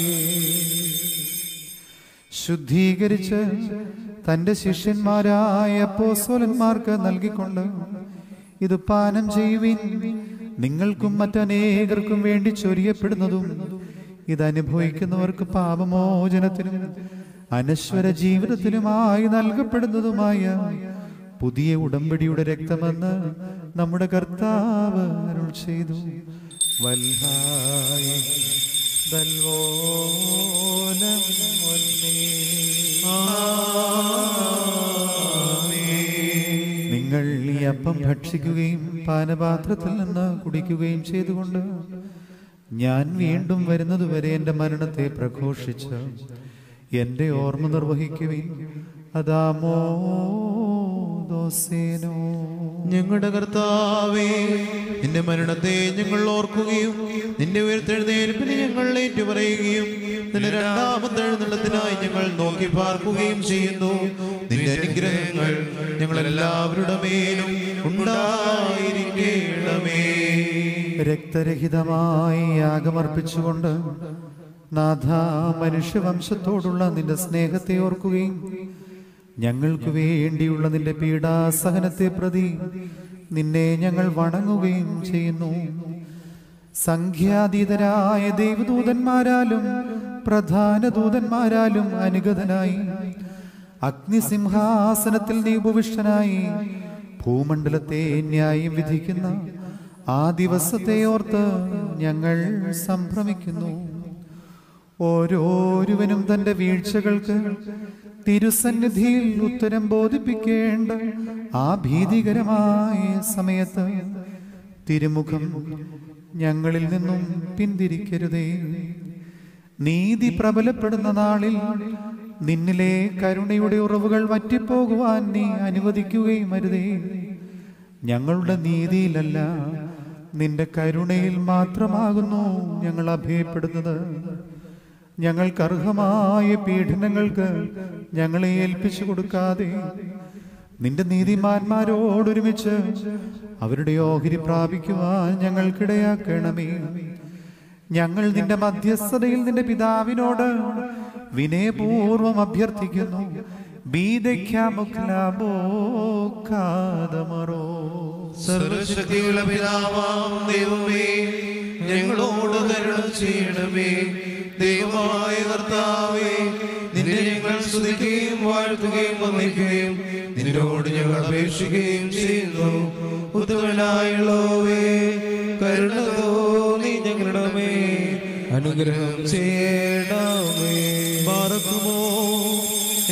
ശുദ്ധീകരിച്ച് തന്റെ ശിഷ്യന്മാരായ അപ്പോസ്തലന്മാർക്ക് നൽകിക്കൊണ്ട് ഇത് പാനം ചെയ്യുവിൻ നിങ്ങൾക്കും മറ്റനേകർക്കും വേണ്ടി ചൊരിയപ്പെടുന്നതും ഇത് അനുഭവിക്കുന്നവർക്ക് പാപമോചനത്തിനും അനശ്വര ജീവിതത്തിനുമായി നൽകപ്പെടുന്നതുമായ പുതിയ ഉടമ്പടിയുടെ രക്തമെന്ന് നമ്മുടെ കർത്താവ് അരുൾ ചെയ്തു വൽഹായ ദൽവോലം വൽമേ. നിങ്ങൾ ഈ അപ്പം ഭക്ഷിക്കുകയും പാനപാത്രത്തിൽ നിന്ന് കുടിക്കുകയും ചെയ്തുകൊണ്ട് ഞാൻ വീണ്ടും വരുന്നതുവരെ എൻ്റെ മരണത്തെ പ്രഘോഷിച്ച് എൻ്റെ ഓർമ്മ നിർവഹിക്കുവിൻ അതാമോ ദോസേനോ ഞങ്ങളുടെ കർത്താവേ നിന്റെ മരണത്തെ ഞങ്ങൾ ഓർക്കുകയും നിന്റെ ഉയർത്തെഴുന്നേൽപ്പിനെ ഞങ്ങൾ ഏറ്റുപറയുകയും നിന്റെ രണ്ടാമത്തെ എഴുന്നള്ളത്തിനായി ഞങ്ങൾ നോക്കി പാർക്കുകയും ചെയ്യുന്നു നിന്റെ അനുഗ്രഹങ്ങൾ ഞങ്ങൾ എല്ലാവരുടെ മേലും ഉണ്ടായിരിക്കണമേ രക്തരഹിതമായി യാഗമർപ്പിച്ചുകൊണ്ട് നാഥ മനുഷ്യവംശത്തോടുള്ള നിന്റെ സ്നേഹത്തെ ഓർക്കുകയും ഞങ്ങൾക്ക് വേണ്ടിയുള്ള നിന്റെ പീഡാസഹനത്തെ പ്രതി നിന്നെ ഞങ്ങൾ വണങ്ങുകയും ചെയ്യുന്നു സംഖ്യാതീതരായ ദൈവദൂതന്മാരാലും പ്രധാന ദൂതന്മാരാലും അനുഗതനായി അഗ്നിസിംഹാസനത്തിൽ നീ ഉപവിഷ്ടനായി ഭൂമണ്ഡലത്തെ ന്യായം വിധിക്കുന്ന ആ ദിവസത്തെ ഓർത്ത് ഞങ്ങൾ സംഭ്രമിക്കുന്നു ഓരോരുവനും തന്റെ വീഴ്ചകൾക്ക് തിരുസന്നിധിയിൽ ഉത്തരം ബോധിപ്പിക്കേണ്ട ആ ഭീതികരമായ സമയത്ത് തിരുമുഖം ഞങ്ങളിൽ നിന്നും പിന്തിരിക്കരുതേ നീതി പ്രബലപ്പെടുന്ന നാളിൽ നിന്നിലെ കരുണയുടെ ഉറവുകൾ വറ്റിപ്പോകുവാൻ നീ അനുവദിക്കുകയും അരുതേ ഞങ്ങളുടെ നീതിയിലല്ല നിന്റെ കരുണയിൽ മാത്രമാകുന്നു ഞങ്ങൾ അഭയപ്പെടുന്നത് ഞങ്ങൾക്ക് അർഹമായ പീഡനങ്ങൾക്ക് ഞങ്ങളെ ഏൽപ്പിച്ചു കൊടുക്കാതെ നിന്റെ നീതിമാന്മാരോടൊരുമിച്ച് അവരുടെ ഓഹരി പ്രാപിക്കുവാൻ ഞങ്ങൾക്കിടയാക്കണമേ ഞങ്ങൾ നിന്റെ മധ്യസ്ഥതയിൽ നിന്റെ പിതാവിനോട് വിനയപൂർവം അഭ്യർത്ഥിക്കുന്നു ബീദയ്ക്കാമുഖ്ലാബോക്കാതമറോ സർവശക്തിയുള്ള പിതാവാം ദൈവമേ ഞങ്ങളോട് കരുണ ചെയ്യണമേ ദൈവമായ കർത്താവേ നിന്നെ ഞങ്ങൾ സ്തുതിക്കുകയും വാഴ്ത്തുകയും വന്ദിക്കുകയും നിന്നോട് ഞങ്ങൾ അപേക്ഷിക്കുകയും ചെയ്യുന്നു ഉത്തമനായുള്ളവേ കരുണ തോന്നി ഞങ്ങളുടെ മേൽ അനുഗ്രഹം ചെയ്യണമേ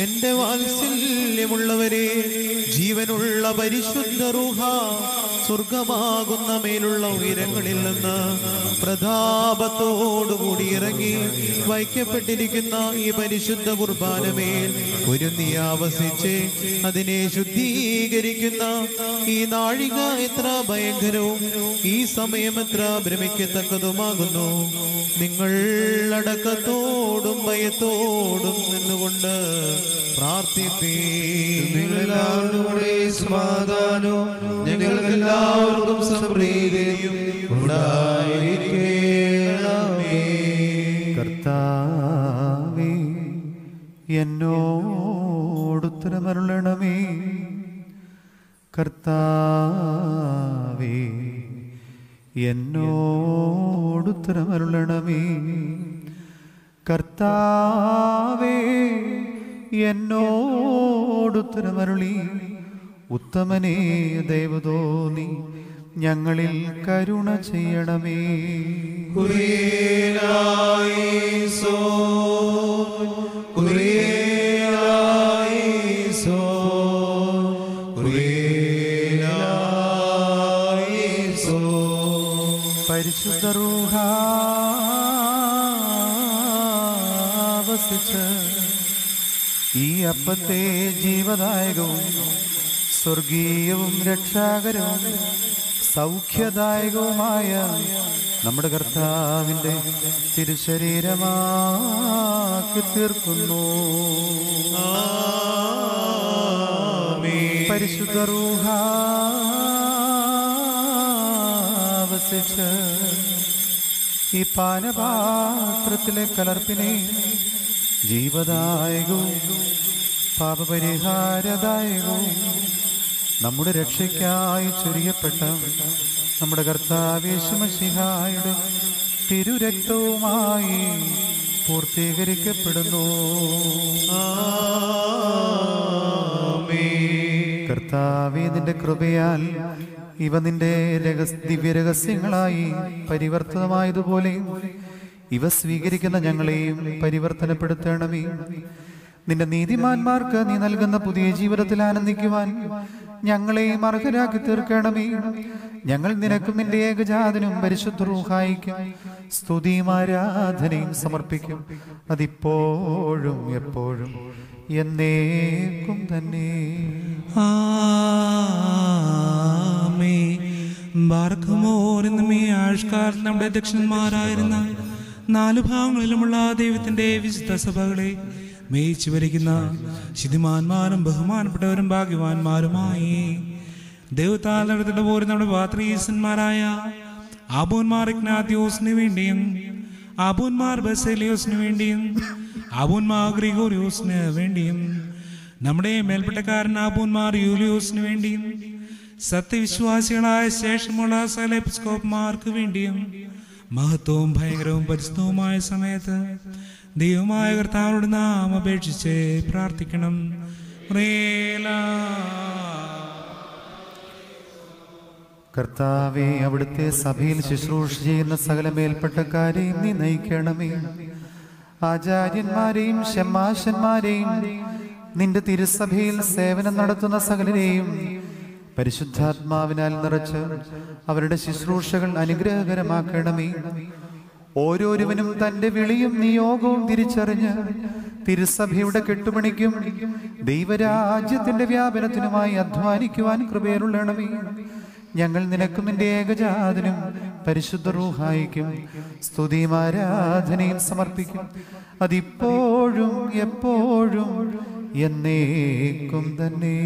എന്റെ വാത്സല്യമുള്ളവരെ ജീവനുള്ള പരിശുദ്ധ റൂഹ സ്വർഗമാകുന്ന മേലുള്ള ഉയരങ്ങളിൽ നിന്ന് പ്രതാപത്തോടുകൂടി ഇറങ്ങി വയ്ക്കപ്പെട്ടിരിക്കുന്ന ഈ പരിശുദ്ധ കുർബാനമേൽ ഒരുന്നി ആവസിച്ച് അതിനെ ശുദ്ധീകരിക്കുന്ന ഈ നാഴിക എത്ര ഭയങ്കരവും ഈ സമയം എത്ര ഭ്രമിക്കത്തക്കതുമാകുന്നു നിങ്ങൾ അടക്കത്തോടും ഭയത്തോടും നിന്നുകൊണ്ട് പ്രാർത്ഥിപ്പേ നിങ്ങളെല്ലാവരുടെ കൂടെ സമാധാനവും ഞങ്ങൾക്ക് എല്ലാവർക്കും സമൃദ്ധിയും ഉണ്ടായിരിക്കണമേ കർത്താവേ എന്നോടുത്തരമരുളണമേ കർത്താവേ എന്നോടുത്തരമരുളണമേ കർത്താവേ എന്നോടുത്തരമരുളി ഉത്തമനേ ദൈവതോന്നി ഞങ്ങളിൽ കരുണ ചെയ്യണമേ കുറിയേലായിസോ കുറിയേലായിസോ കുറിയേലായിസോ പരിശുദ്ധ റൂഹ വസിച്ച് ഈ അപ്പത്തെ ജീവദായകവും സ്വർഗീയവും രക്ഷാകരവും സൗഖ്യദായകവുമായ നമ്മുടെ കർത്താവിൻ്റെ തിരുശരീരമാക്കി തീർക്കുന്നു പരിശുദ്ധ റൂഹ വസിച്ച് ഈ പാനപാത്രത്തിലെ കലർപ്പിനെ ജീവദായകവും പാപപരിഹാരദായകവും നമ്മുടെ രക്ഷയ്ക്കായി ചൊരിയപ്പെട്ട നമ്മുടെ കർത്താവേശുമശിഹായുടെ തിരുരക്തവുമായി പൂർത്തീകരിക്കപ്പെടുന്നു കർത്താവേ നിന്റെ കൃപയാൽ ഇവ നിന്റെ രഹസ് ദിവ്യരഹസ്യങ്ങളായി പരിവർത്തനമായതുപോലെ ഇവ സ്വീകരിക്കുന്ന ഞങ്ങളെയും പരിവർത്തനപ്പെടുത്തണമേ നിന്റെ നീതിമാന്മാർക്ക് നീ നൽകുന്ന പുതിയ ജീവിതത്തിൽ ആനന്ദിക്കുവാൻ ഞങ്ങളെയും അർഹരാക്കി തീർക്കണമേ ഞങ്ങൾ നിനക്കും നിന്റെ ഏകജാതനും പരിശുദ്ധ റൂഹായിക്കും സ്തുതിയും ആരാധനയും സമർപ്പിക്കും അതിപ്പോഴും എപ്പോഴും എന്നേക്കും തന്നെ ആമേ ബാർക്കമോരെന്നും ഈ ആഴ്ചക്കാലത്ത് നമ്മുടെ ദക്ഷന്മാരായിരുന്ന നാലു ഭാഗങ്ങളിലുമുള്ള ദൈവത്തിന്റെ വിശുദ്ധ സഭകളെ മേയിച്ചു ഭരിക്കുന്ന ശുദ്ധിമാന്മാരും ബഹുമാനപ്പെട്ടവരും ഭാഗ്യവാന്മാരുമായി ദൈവത്താൽ നടത്തിയിട്ട് പോലും നമ്മുടെ പാത്രീസന്മാരായ ആബോന്മാർ ഇഗ്നാത്യോസിന് വേണ്ടിയും ആബോന്മാർ ബസേലിയോസിന് വേണ്ടിയും ആബോന്മാർ ഗ്രിഗോറിയോസിന് വേണ്ടിയും നമ്മുടെ മേൽപ്പെട്ടക്കാരൻ ആബോന്മാർ യൂലിയോസിന് വേണ്ടിയും സത്യവിശ്വാസികളായ ശേഷമുള്ള സകല എപ്പിസ്കോപ്പുമാർക്ക് വേണ്ടിയും മഹത്വവും ഭയങ്കരവും പരിശുദ്ധവുമായ സമയത്ത് ദൈവമായ കർത്താവോട് നാം അപേക്ഷിച്ച് പ്രാർത്ഥിക്കണം റേലാ. കർത്താവെ അവിടുത്തെ സഭയിൽ ശുശ്രൂഷ ചെയ്യുന്ന സകല മേൽപ്പെട്ടക്കാരെയും നീ നയിക്കണമേ ആചാര്യന്മാരെയും ഷമാശന്മാരെയും നിന്റെ തിരുസഭയിൽ സേവനം നടത്തുന്ന സകലരെയും പരിശുദ്ധാത്മാവിനാൽ നിറച്ച് അവരുടെ ശുശ്രൂഷകൾ അനുഗ്രഹകരമാക്കണമേ ഓരോരുവനും തന്റെ വിളിയും നിയോഗവും തിരിച്ചറിഞ്ഞ് തിരുസഭയുടെ കെട്ടുപണിക്കും ദൈവരാജ്യത്തിന്റെ വ്യാപനത്തിനുമായി അധ്വാനിക്കുവാൻ കൃപയരുള്ളണമേ ഞങ്ങൾ നിനക്കും നിന്റെ ഏകജാതനും പരിശുദ്ധ റൂഹായിക്കും സ്തുതിയും ആരാധനയും സമർപ്പിക്കും അതിപ്പോഴും എപ്പോഴും എന്നേക്കും തന്നെ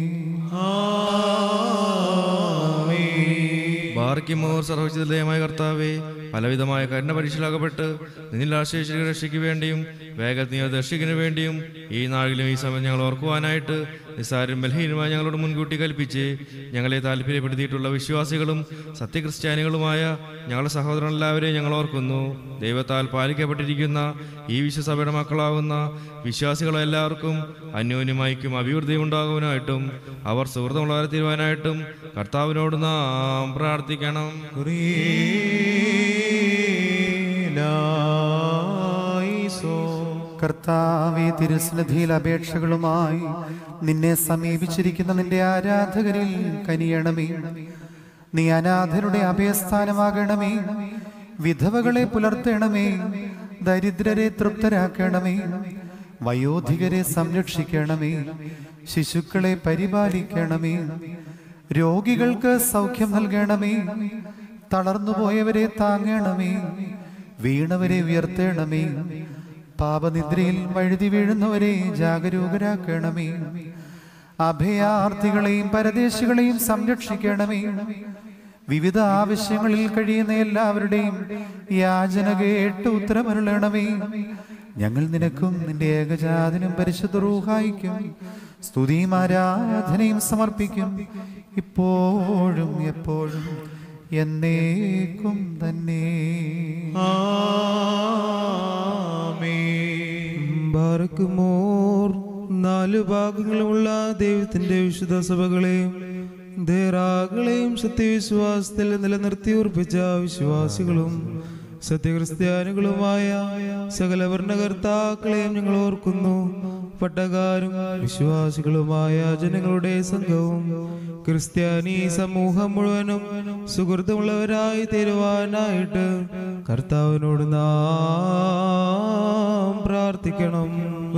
ബാർക്കിമോർ സർവചിതമായ കർത്താവേ പലവിധമായ കരുണ പരീക്ഷയിലാകപ്പെട്ട് നിന്നിൽ ആശേഷിക്കുന്ന രക്ഷയ്ക്ക് വേണ്ടിയും വേഗത്തിൽ ദർശിക്കിന് വേണ്ടിയും ഈ നാളിലും ഈ സമയം ഞങ്ങൾ ഓർക്കുവാനായിട്ട് നിസ്സാരും ബലഹീനമായി ഞങ്ങളോട് മുൻകൂട്ടി കൽപ്പിച്ച് ഞങ്ങളെ താല്പര്യപ്പെടുത്തിയിട്ടുള്ള വിശ്വാസികളും സത്യക്രിസ്ത്യാനികളുമായ ഞങ്ങളുടെ സഹോദരൻ എല്ലാവരെയും ഞങ്ങൾ ഓർക്കുന്നു ദൈവത്താൽ പാലിക്കപ്പെട്ടിരിക്കുന്ന ഈ വിശ്വസഭയുടെ മക്കളാകുന്ന വിശ്വാസികളെല്ലാവർക്കും അന്യോന്യമായിക്കും അഭിവൃദ്ധി ഉണ്ടാകുവാനായിട്ടും അവർ സുഹൃത്തുമുള്ളവരെ തീരുവാനായിട്ടും കർത്താവിനോട് നാം പ്രാർത്ഥിക്കണം കുറിയേലായിസോ കർത്താവെ തിരുസ്നധിയിൽ അപേക്ഷകളുമായി നിന്നെ സമീപിച്ചിരിക്കുന്ന നിന്റെ ആരാധകരിൽ കനിയണമേ നീ അനാഥരുടെ അഭയസ്ഥാനമാകണമേ വിധവകളെ പുലർത്തണമേ ദരിദ്രരെ തൃപ്തരാക്കണമേ വയോധികരെ സംരക്ഷിക്കണമേ ശിശുക്കളെ പരിപാലിക്കണമേ രോഗികൾക്ക് സൗഖ്യം നൽകണമേ തളർന്നുപോയവരെ താങ്ങണമേ വീണവരെ ഉയർത്തണമേ പാപനിദ്രയിൽ വഴുതി വീഴുന്നവരെ ജാഗരൂകരാക്കണമേ അഭയാർത്ഥികളെയും പരദേശികളെയും സംരക്ഷിക്കണമേ വിവിധ ആവശ്യങ്ങളിൽ കഴിയുന്ന എല്ലാവരുടെയും യാചന കേട്ട് ഉത്തരമരുളണമേ ഞങ്ങൾ നിനക്കും നിന്റെ ഏകജാതനും പരിശുദ്ധ റൂഹായിക്കും സ്തുതിയും ആരാധനയും സമർപ്പിക്കും ഇപ്പോഴും എപ്പോഴും എന്നേക്കും തന്നെ ബാറക്കുമോർ നാല് ഭാഗങ്ങളുമുള്ള ദൈവത്തിന്റെ വിശുദ്ധ സഭകളെയും ദേറാകളെയും സത്യവിശ്വാസത്തിൽ നിലനിർത്തി ഉറപ്പിച്ച വിശ്വാസികളും സത്യക്രിസ്ത്യാനികളുമായ സകല ഭരണകർത്താക്കളെയും ഞങ്ങൾ ഓർക്കുന്നു പട്ടകാരും വിശ്വാസികളുമായ ജനങ്ങളുടെ സംഘവും ക്രിസ്ത്യാനി സമൂഹം മുഴുവനും സുഹൃത്തുമുള്ളവരായി തീരുവാനായിട്ട് കർത്താവിനോട് നാം പ്രാർത്ഥിക്കണം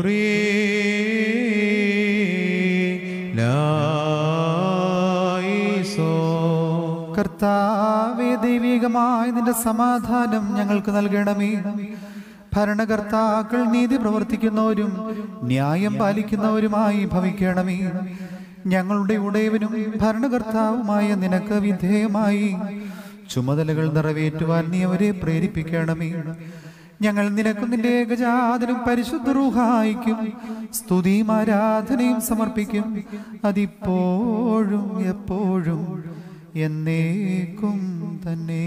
കർത്താവേ ദൈവികമായ നിന്റെ സമാധാനം ഞങ്ങൾക്ക് നൽകണമേ ഭരണകർത്താക്കൾ നീതി പ്രവർത്തിക്കുന്നവരും ന്യായം പാലിക്കുന്നവരുമായി ഭവിക്കണമേ ഞങ്ങളുടെ ഉടയവനും ഭരണകർത്താവുമായ നിനക്ക് വിധേയമായി ചുമതലകൾ നിറവേറ്റുവാൻ നീ അവരെ പ്രേരിപ്പിക്കണമേ ഞങ്ങൾ നിനക്കും നിന്റെ ഏകജാതനും പരിശുദ്ധ റൂഹായിക്കും സ്തുതിയും ആരാധനയും സമർപ്പിക്കും അതിപ്പോഴും എപ്പോഴും എന്നേക്കും തന്നെ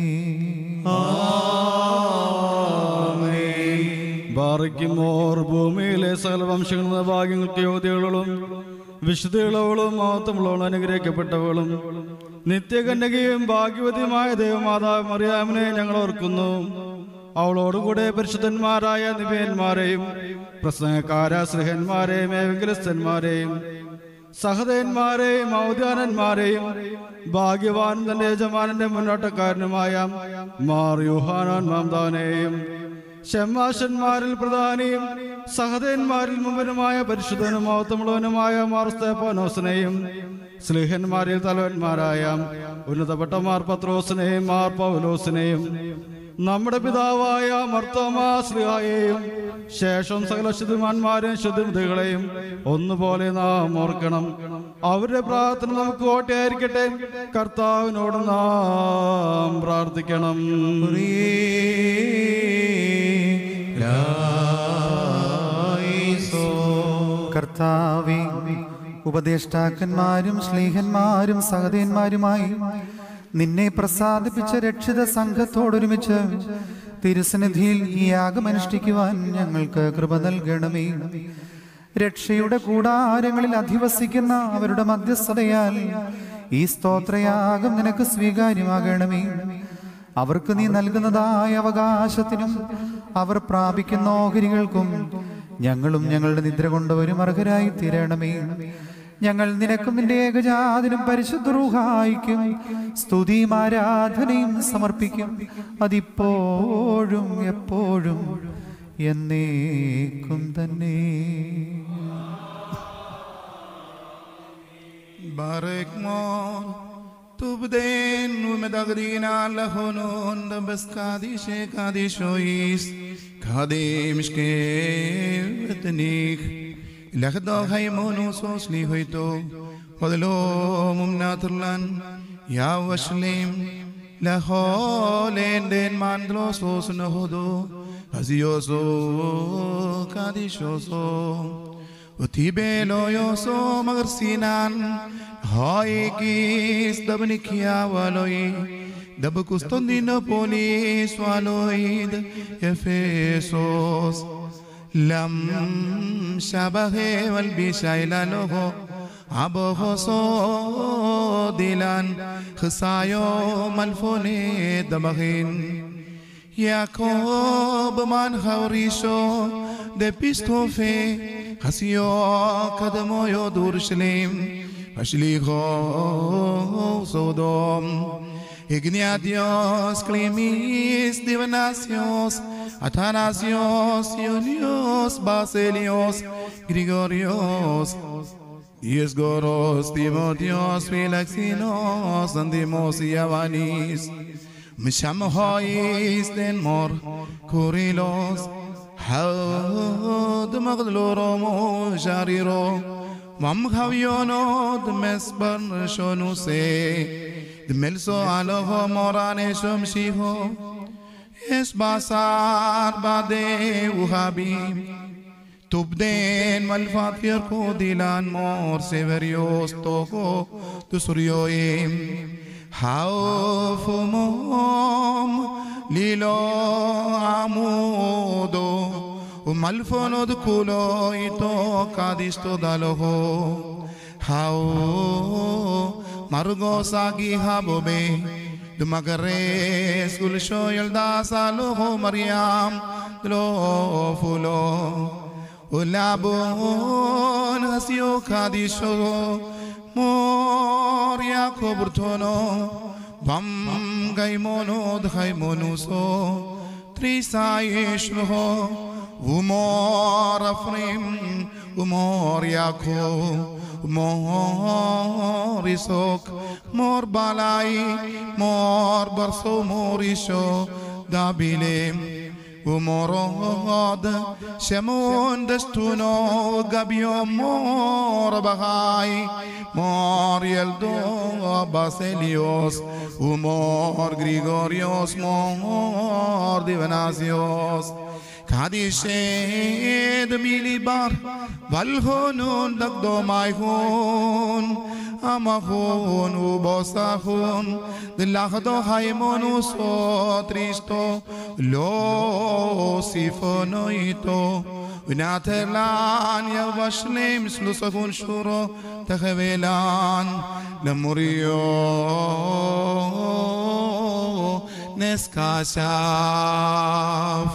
ബാറയ്ക്കുമോർ ഭൂമിയിലെ സകല വംശങ്ങളുടെ ഭാഗ്യങ്ങൾക്ക് യോഗ്യതകളും വിശുദ്ധികളവളും മഹത്വമുള്ളവളും അനുഗ്രഹിക്കപ്പെട്ടവളും നിത്യകന്യകയും ഭാഗ്യവതിയുമായ ദേവമാതാവ് മറിയാമിനെ ഞങ്ങൾ ഓർക്കുന്നു അവളോടുകൂടെ പരിശുദ്ധന്മാരായ നിവേന്മാരെയും പ്രസംഗക്കാര സ്നേഹന്മാരെയും ഏവങ്കിലസ്ഥന്മാരെയും സഹതന്മാരെയും ഔദ്യാനന്മാരെയും ഭാഗ്യവാനും തന്റെ യജമാനന്റെ മുന്നോട്ടക്കാരനുമായ മാർ യുഹാനാൻ മാംദാനെയും ഷെമ്മാശന്മാരിൽ പ്രധാനിയും സഹതന്മാരിൽ മുമ്പനുമായ പരിശുദ്ധനും മഹത്വമുള്ളവനുമായ മാർ സ്തേപ്പാനോസിനെയും സ്ലിഹന്മാരിൽ തലവന്മാരായ ഉന്നതപ്പെട്ട മാർ പത്രോസിനെയും മാർ പൗലോസിനെയും നമ്മുടെ പിതാവായ മർത്തോമാ ശ്രീഹായെയും ശേഷം സകല ശുദ്ധിമാന്മാരെയും ശുദ്ധിമതികളെയും ഒന്നുപോലെ നാം ഓർക്കണം അവരുടെ പ്രാർത്ഥന നമുക്ക് ഓട്ടയായിരിക്കട്ടെ കർത്താവിനോട് നാം പ്രാർത്ഥിക്കണം കർത്താവേ ഉപദേഷ്ടാക്കന്മാരും സ്ലീഹന്മാരും സഹതന്മാരുമായി നിന്നെ പ്രസാദിപ്പിച്ച രക്ഷിത സംഘത്തോടൊരുമിച്ച് തിരുസന്നിധിയിൽ ഈ യാഗം അനുഷ്ഠിക്കുവാൻ ഞങ്ങൾക്ക് കൃപ നൽകണമേ രക്ഷയുടെ കൂടാരങ്ങളിൽ അധിവസിക്കുന്ന അവരുടെ മധ്യസ്ഥതയാൽ ഈ സ്തോത്രയാഗം നിനക്ക് സ്വീകാര്യമാകണമേ അവർക്ക് നീ നൽകുന്നതായ അവകാശത്തിനും അവർ പ്രാപിക്കുന്ന ഓഹരികൾക്കും ഞങ്ങളും ഞങ്ങളുടെ നിദ്ര കൊണ്ടവരും അർഹരായി തീരണമേ ഞങ്ങൾ നിനക്കും നിന്റെ ഏകജാതിനും പരിശുദ്ധ റൂഹായിക്കും സ്തുതിയും ആരാധനയും സമർപ്പിക്കും അതിപ്പോഴും എപ്പോഴും എന്നേക്കും തന്നെ بارك مون تبدين ومدغرين على هنون دبس كادي شي كادي شويس كادي مشكي بتنيك لخدو هاي مونو سوس لي هويتو خذلو ممناترلان يا وشليم لهولين دين ماندلو سوس نهدو هزيوسو كادي شوسو وتيبيلو يوسو مغرسينان هاي كيس دبنكيا والوي دب كستندينو بوليس والويد يفيسوس لم شبه والبيشايل له أبوه صودلان خسايو ملفوني دبغين يعقوب من خوريشو דפיסטרופה, חסיו קדמויו דורשלים, השליחו סודום. Ignatios, Clemis, Divanasios, Athanasios, Ionios, Basilios, Grigorios, Iesgoros, Timotheos, Philaxinos, Andimos y Avanis, Mishamhois, Denmor, Kurilos, Haud Magdalorum, Jariro, Mamhavionod, Mesban, Shonuse, דמלסו הלכו מורני שומשיהו, יש בשר בדי וחבים, תובדן מלפת ירקו דילן מור סבריוס תוכו תסוריואים, האוף ומום לילו עמודו, ומלפונות כולו איתו קדיש תודה לו. האו Margosagi habobe Dumagares gulsho yalda saluho Maryam Dlo fulo Ulabon hasyo kadisho Moria koburtono Vam gaimono dhaimonuso Trisayishlo Umor afrim Umor Yaakov mor isok mor balai mor barso mor isho dabilim ومراد شمون دستونو قبيو مور بهاي مور يلدو باسيليوس ومور غريغوريوس مور ديفناسيوس كاديشيد ميلي بار والهونون دقدو مايهون أمهون وبوساهون دلاخدو هايمون وصوتريستو لو سيفونويتو وناتلان يا وشليم سلوسكون شورو تخويلان لمريو نسكاشاف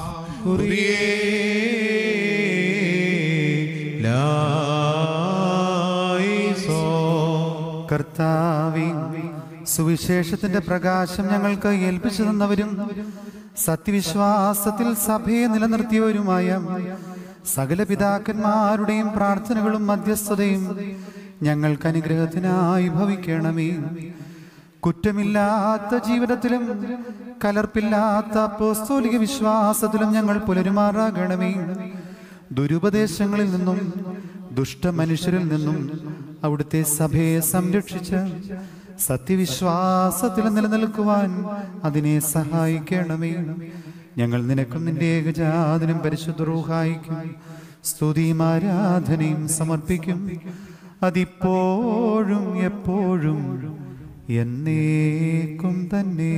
കർത്താവേ സുവിശേഷത്തിന്റെ പ്രകാശം ഞങ്ങൾക്ക് ഏൽപ്പിച്ചു തന്നവരും സത്യവിശ്വാസത്തിൽ സഭയെ നിലനിർത്തിയവരുമായ സകല പിതാക്കന്മാരുടെയും പ്രാർത്ഥനകളും മധ്യസ്ഥതയും ഞങ്ങൾക്ക് അനുഗ്രഹത്തിനായി ഭവിക്കണമേ കുറ്റമില്ലാത്ത ജീവിതത്തിലും കലർപ്പില്ലാത്ത അപ്പോസ്തോലിക വിശ്വാസത്തിലും ഞങ്ങൾ പുലരുമാറാകണമേ ദുരുപദേശങ്ങളിൽ നിന്നും ദുഷ്ടമനുഷ്യരിൽ നിന്നും അവിടുത്തെ സഭയെ സംരക്ഷിച്ച് സത്യവിശ്വാസത്തിൽ നിലനിൽക്കുവാൻ അതിനെ സഹായിക്കണമേ ഞങ്ങൾ നിനക്കും നിന്റെ ഏകജാതനും പരിശുദ്ധ റൂഹായിക്കും സ്തുതിയും ആരാധനയും സമർപ്പിക്കും അതിപ്പോഴും എപ്പോഴും എന്നേക്കും തന്നെ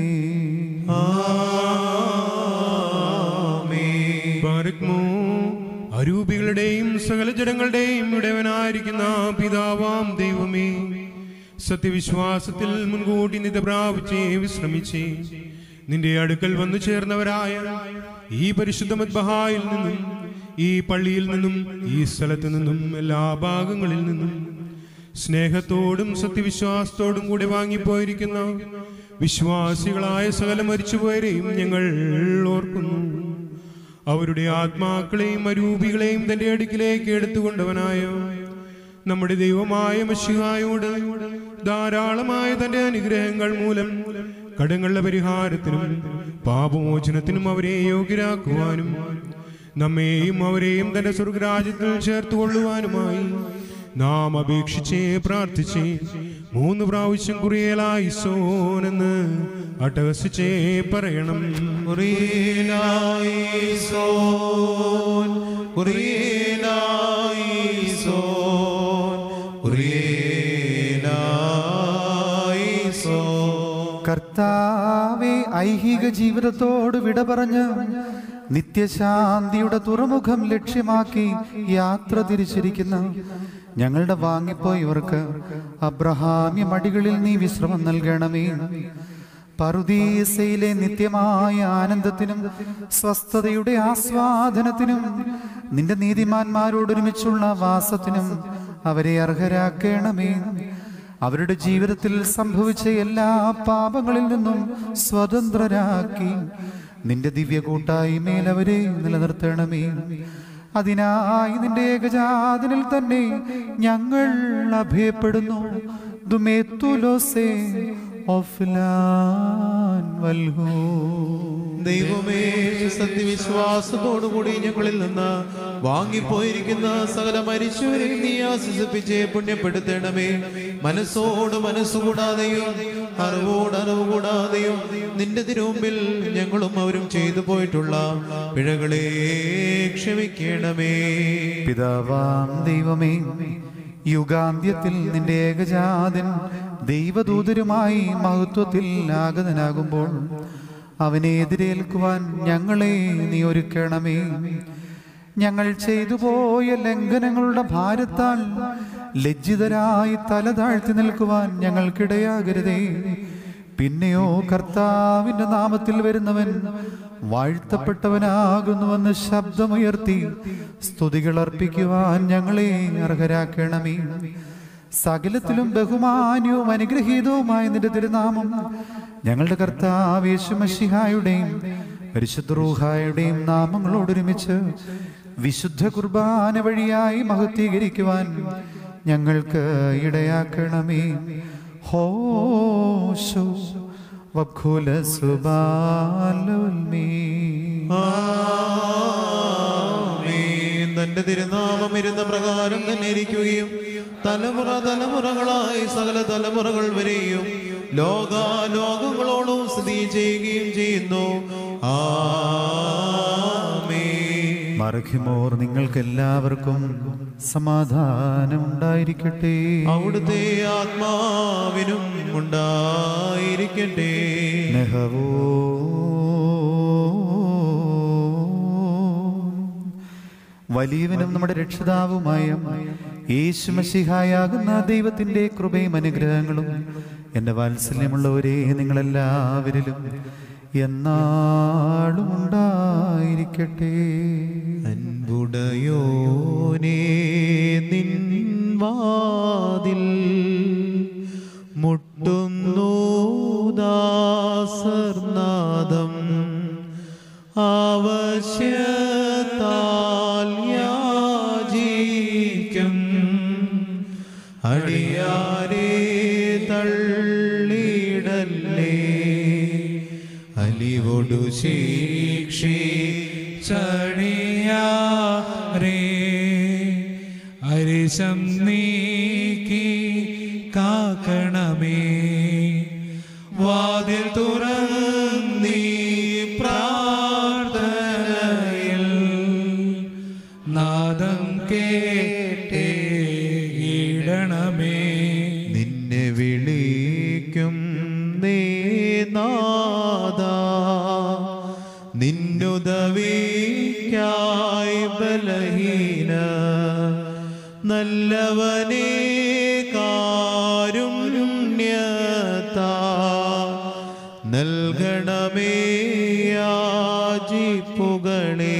ബാരക്മോ അരൂപികളുടെയും സകല ജനങ്ങളുടെയും ഇടവനായിരിക്കുന്ന പിതാവാം ദൈവമേ സത്യവിശ്വാസത്തിൽ മുൻകൂട്ടി നിത പ്രാപിച്ചേ വിശ്രമിച്ചേ നിന്റെ അടുക്കൽ വന്നു ചേർന്നവരായ ഈ പരിശുദ്ധ മദ്ബഹായിൽ നിന്നും ഈ പള്ളിയിൽ നിന്നും ഈ സ്ഥലത്തു നിന്നും എല്ലാ ഭാഗങ്ങളിൽ നിന്നും സ്നേഹത്തോടും സത്യവിശ്വാസത്തോടും കൂടി വാങ്ങിപ്പോയിരിക്കുന്ന വിശ്വാസികളായ സകല മരിച്ചുപോയരെയും ഞങ്ങൾ ഓർക്കുന്നു അവരുടെ ആത്മാക്കളെയും അരൂപികളെയും തന്റെ അടുക്കിലേക്ക് എടുത്തുകൊണ്ടവനായ നമ്മുടെ ദൈവമായ മഷിഹായോട് ധാരാളമായ തന്റെ അനുഗ്രഹങ്ങൾ മൂലം കടങ്ങളുടെ പരിഹാരത്തിനും പാപമോചനത്തിനും അവരെ യോഗ്യരാക്കുവാനും നമ്മെയും അവരെയും തന്റെ സ്വർഗരാജ്യത്തിൽ ചേർത്തുകൊള്ളുവാനുമായി നാം അപേക്ഷിച്ചേ പ്രാർത്ഥിച്ചേ മൂന്ന് പ്രാവശ്യം കുറിയലായി സോനെന്ന് അട്ടഹസിച്ചേ പറയണം കർത്താവെ ഐഹിക ജീവിതത്തോട് വിട പറഞ്ഞ് നിത്യശാന്തിയുടെ തുറമുഖം ലക്ഷ്യമാക്കി യാത്ര തിരിച്ചിരിക്കുന്ന ഞങ്ങളുടെ വാങ്ങിപ്പോയവർക്ക് അബ്രഹാമ്യ മടികളിൽ നീ വിശ്രമം നൽകണമേ പറുദീസയിലെ നിത്യമായ ആനന്ദത്തിനും സ്വസ്ഥതയുടെ ആസ്വാദനത്തിനും നിന്റെ നീതിമാന്മാരോടൊരുമിച്ചുള്ള വാസത്തിനും അവരെ അർഹരാക്കണമേ അവരുടെ ജീവിതത്തിൽ സംഭവിച്ച എല്ലാ പാപങ്ങളിൽ നിന്നും സ്വതന്ത്രരാക്കി നിന്റെ ദിവ്യ കൂട്ടായ്മയിൽ അവരെ നിലനിർത്തണമേ അതിനായി നിന്റെ ഏകജാതനിൽ തന്നെ ഞങ്ങൾ അഭയപ്പെടുന്നു ദുമേത്തുലോസേ ഓഫ്ലാൻ വൽഹൂ ദൈവമേ സത്യവിശ്വാസത്തോടുകൂടി ഞങ്ങളിൽ നിന്ന് വാങ്ങിപ്പോയിരിക്കുന്ന സകല മരിച്ചവരെ നീ ആശ്വസിപ്പിച്ച് പുണ്യപ്പെടുത്തണമേ മനസ്സോട് മനസ്സുകൂടാതെയും അറിവോട് അറിവ് കൂടാതെയും നിന്റെ തിരുമുമ്പിൽ ഞങ്ങളും അവരും ചെയ്തു പോയിട്ടുള്ള പിഴകളെ ക്ഷമിക്കണമേ പിതാവാം ദൈവമേ യുഗാന്ത്യത്തിൽ നിന്റെ ഏകജാതൻ ദൈവദൂതരുമായി മഹത്വത്തിൽ ആഗതനാകുമ്പോൾ അവനെ എതിരേൽക്കുവാൻ ഞങ്ങളെ നീ ഒരുക്കണമേ ഞങ്ങൾ ചെയ്തു പോയ ലംഘനങ്ങളുടെ ഭാരത്താൽ ലജ്ജിതരായി തല താഴ്ത്തി നിൽക്കുവാൻ ഞങ്ങൾക്കിടയാകരുതേ പിന്നെയോ കർത്താവിന്റെ നാമത്തിൽ വരുന്നവൻ വാഴ്ത്തപ്പെട്ടവനാകുന്നുവെന്ന് ശബ്ദമുയർത്തി സ്തുതികൾ അർപ്പിക്കുവാൻ ഞങ്ങളെ അർഹരാക്കണമേ സകലത്തിലും ബഹുമാന്യവും അനുഗ്രഹീതവുമായ നിന്റെ തിരുനാമം ഞങ്ങളുടെ കർത്താവ് യേശുമഷിഹായുടെയും പരിശുദ്ധ റൂഹായുടെയും നാമങ്ങളോടൊരുമിച്ച് വിശുദ്ധ കുർബാന വഴിയായി മഹത്വീകരിക്കുവാൻ ഞങ്ങൾക്ക് ഇടയാക്കണമേ ഹോശോ വഖുല സുബാലുൽമീ ആമേൻ. തന്റെ തിരുനാമം ഇരുന്ന പ്രകാരം തന്നെ ഇരിക്കുകയും തലമുറ തലമുറകളായി സകല തലമുറകൾ വരെയും ലോകാലോകങ്ങളോടും സ്ഥിതി ചെയ്യുകയും ചെയ്യുന്നു ആമേൻ. മറഖിമോർ നിങ്ങൾക്ക് എല്ലാവർക്കും സമാധാനം ഉണ്ടായിരിക്കട്ടെ അവിടുത്തെ ആത്മാവിനും ഉണ്ടായിരിക്കട്ടെ നെഹവോ വലിയവനും നമ്മുടെ രക്ഷിതാവുമായ യേശുമശിഹായാകുന്ന ദൈവത്തിന്റെ കൃപയും അനുഗ്രഹങ്ങളും എൻ്റെ വാത്സല്യമുള്ളവരെ നിങ്ങളെല്ലാവരിലും എന്നാളും ഉണ്ടായിരിക്കട്ടെ അൻപുടയോനേ നിൻ വാതിൽ മുട്ടുന്നു ദാസർനാദം ആവശ്യത്താൽ യാചിക്കും അടിയാരേ തള്ളിടല്ലേ അലിവൊടു ശിക്ഷി ചണിയാറേ അരിശം നീക്കി കാക്കണമേ വാതിൽ തുറന്നീ പ്രാർത്ഥനയിൽ നാദം കേട്ടേ ഇടണമേ നിന്നെ വിളിക്കും നേ നാദ നിന്നുദവിക്കായി ബലഹീന നല്ലവനേ കാരുണ്യതാ നൽകണമേ യാചിപ്പുകളേ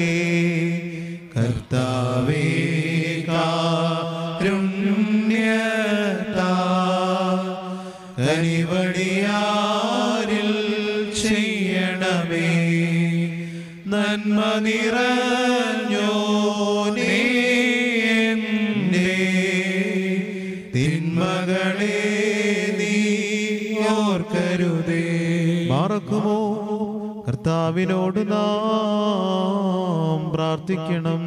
കർത്താവേ കാരുണ്യതാ കനിവടിയാരിൽ ചെയ്യണമേ നന്മ നിറഞ്ഞോനേ എന്നെ തിന്മകളെ നീ ഓർക്കരുതേ മറക്കുമോ കർത്താവിനോട് നാം പ്രാർത്ഥിക്കണം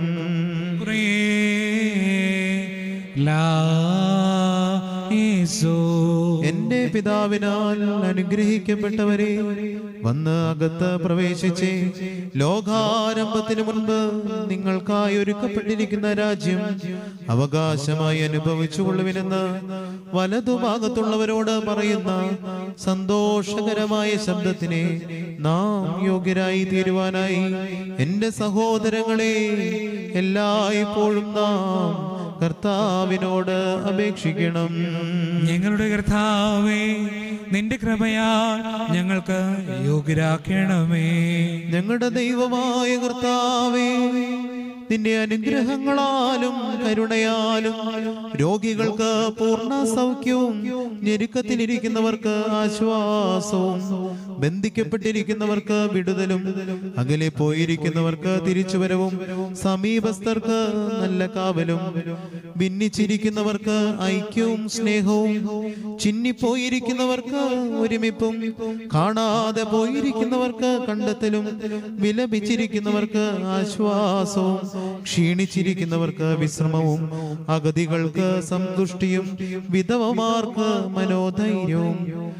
എന്റെ പിതാവിനാൽ അനുഗ്രഹിക്കപ്പെട്ടവരെ വന്ന് അകത്ത് പ്രവേശിച്ച് ലോകാരംഭത്തിന് മുൻപ് നിങ്ങൾക്കായി ഒരുക്കപ്പെട്ടിരിക്കുന്ന രാജ്യം അവകാശമായി അനുഭവിച്ചുകൊള്ളുവിനെന്ന് വലതുഭാഗത്തുള്ളവരോട് പറയുന്ന സന്തോഷകരമായ ശബ്ദത്തിനെ നാം യോഗ്യരായി തീരുവാനായി എന്റെ സഹോദരങ്ങളെ എല്ലായ്പ്പോഴും നാം കർത്താവിനോട് അപേക്ഷിക്കണം ഞങ്ങളുടെ കർത്താവേ നിന്റെ കൃപയാൽ ഞങ്ങൾക്ക് യോഗ്യരാക്കണമേ ഞങ്ങളുടെ ദൈവമായ കർത്താവേ നിന്റെ അനുഗ്രഹങ്ങളാലും കരുണയാലും രോഗികൾക്ക് പൂർണ്ണ സൗഖ്യവും ഞെരുക്കത്തിലിരിക്കുന്നവർക്ക് ആശ്വാസവും ബന്ധിക്കപ്പെട്ടിരിക്കുന്നവർക്ക് വിടുതലും അകലെ പോയിരിക്കുന്നവർക്ക് തിരിച്ചുവരവും സമീപസ്ഥർക്ക് നല്ല കാവലും ഭിന്നിച്ചിരിക്കുന്നവർക്ക് ഐക്യവും സ്നേഹവും ചിന്നിപ്പോയിരിക്കുന്നവർക്ക് ഒരുമിപ്പും കാണാതെ പോയിരിക്കുന്നവർക്ക് കണ്ടെത്തലും വിലപിച്ചിരിക്കുന്നവർക്ക് ആശ്വാസവും ക്ഷീണിച്ചിരിക്കുന്നവർക്ക് വിശ്രമവും അഗതികൾക്ക് സന്തുഷ്ടിയും വിധവമാർക്ക് മനോധൈര്യവും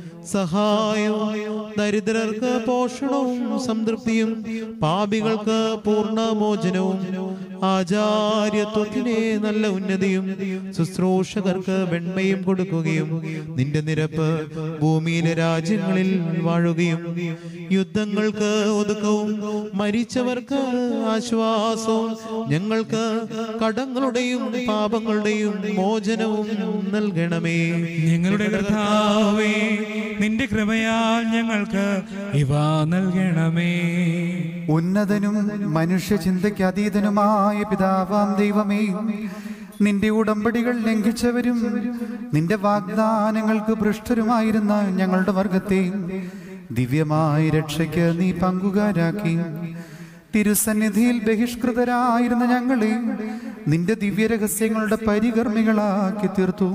സഹായവും ദരിദ്രർക്ക് പോഷണവും സംതൃപ്തിയും പാപികൾക്ക് പൂർണ്ണമോചനവും ആചാര്യത്വത്തിനെ നല്ല ഉന്നതിയും ശുശ്രൂഷകർക്ക് വെണ്മയും കൊടുക്കുകയും നിന്റെ നിരപ്പ് ഭൂമിയിലെ രാജ്യങ്ങളിൽ വാഴുകയും യുദ്ധങ്ങൾക്ക് ഒതുക്കവും മരിച്ചവർക്ക് ആശ്വാസവും ഞങ്ങൾക്ക് കടങ്ങളുടെയും പാപങ്ങളുടെയും മോചനവും നൽകണമേ ഞങ്ങളുടെ കർത്താവേ നിന്റെ കൃപയാൽ ഞങ്ങൾക്ക് ഇവ നൽകണമേ ഉന്നതനും മനുഷ്യ ചിന്തയ്ക്ക് അതീതനുമായ പിതാവാം ദൈവമേ നിന്റെ ഉടമ്പടികൾ ലംഘിച്ചവരും നിന്റെ വാഗ്ദാനങ്ങൾക്ക് ഭ്രഷ്ടരുമായിരുന്ന ഞങ്ങളുടെ വർഗത്തെ ദിവ്യമായ രക്ഷയ്ക്ക് നീ പങ്കുകാരാക്കി തിരുസന്നിധിയിൽ ബഹിഷ്കൃതരായിരുന്ന ഞങ്ങളെ നിന്റെ ദിവ്യരഹസ്യങ്ങളുടെ പരികർമ്മികളാക്കി തീർത്തു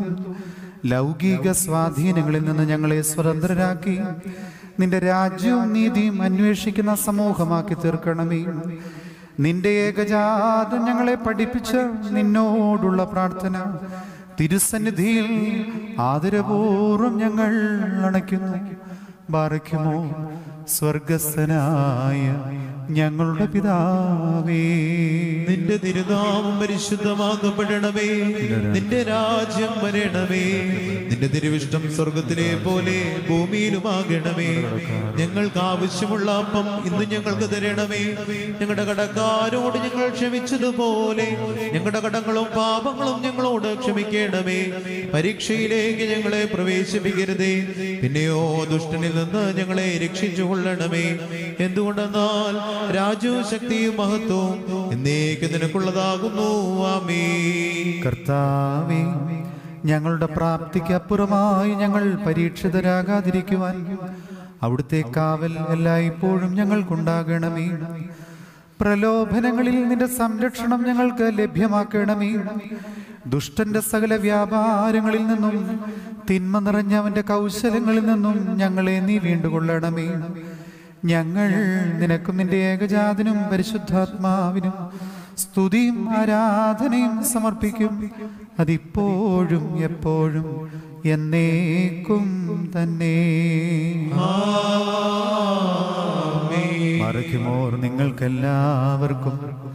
ലൗകിക സ്വാധീനങ്ങളിൽ നിന്ന് ഞങ്ങളെ സ്വതന്ത്രരാക്കി നിന്റെ രാജ്യവും നീതിയും അന്വേഷിക്കുന്ന സമൂഹമാക്കി തീർക്കണമേ നിന്റെ ഏകജാതം ഞങ്ങളെ പഠിപ്പിച്ച നിന്നോടുള്ള പ്രാർത്ഥന തിരുസന്നിധിയിൽ ആദരപൂർവം ഞങ്ങൾ അണയ്ക്കുന്നു ബാറയ്ക്കുമോ സ്വർഗസ്ഥനായ ഞങ്ങളുടെ പിതാവേ നിന്റെ തിരുനാമം പരിശുദ്ധമാക്കപ്പെടണമേ നിന്റെ രാജ്യം വരണമേ നിന്റെ തിരുവിഷ്ടം സ്വർഗത്തിലെ പോലെ ഭൂമിയിലുമാകണമേ ഞങ്ങൾക്ക് ആവശ്യമുള്ള അപ്പം ഇന്ന് ഞങ്ങൾക്ക് തരണമേ ഞങ്ങളുടെ കടക്കാരോട് ഞങ്ങൾ ക്ഷമിച്ചതുപോലെ ഞങ്ങളുടെ കടങ്ങളും പാപങ്ങളും ഞങ്ങളോട് ക്ഷമിക്കണമേ പരീക്ഷയിലേക്ക് ഞങ്ങളെ പ്രവേശിപ്പിക്കരുതേ പിന്നെയോ ദുഷ്ടനിൽ നിന്ന് ഞങ്ങളെ രക്ഷിച്ചു കൊള്ളണമേ എന്തുകൊണ്ടെന്നാൽ രാജ്യവും ശക്തിയും മഹത്വവും എന്നേക്ക് നിനക്കുള്ളതാകുന്നു ആമേ കർത്താവേ ഞങ്ങളുടെ പ്രാപ്തിക്ക് അപ്പുറമായി ഞങ്ങൾ പരീക്ഷിതരാകാതിരിക്കുവാൻ അവിടുത്തെ കാവൽ എല്ലായ്പ്പോഴും ഞങ്ങൾക്കുണ്ടാകണമേ പ്രലോഭനങ്ങളിൽ നിന്റെ സംരക്ഷണം ഞങ്ങൾക്ക് ലഭ്യമാക്കണമേ ദുഷ്ടന്റെ സകല വ്യാപാരങ്ങളിൽ നിന്നും തിന്മ നിറഞ്ഞവന്റെ കൗശലങ്ങളിൽ നിന്നും ഞങ്ങളെ നീ വീണ്ടുകൊള്ളണമേ ഞങ്ങൾ നിനക്കും നിന്റെ ഏകജാതനും പരിശുദ്ധാത്മാവിനും സ്തുതിയും ആരാധനയും സമർപ്പിക്കും അതിപ്പോഴും എപ്പോഴും എന്നേക്കും തന്നെ മറയ്ക്കുമോർ നിങ്ങൾക്കെല്ലാവർക്കും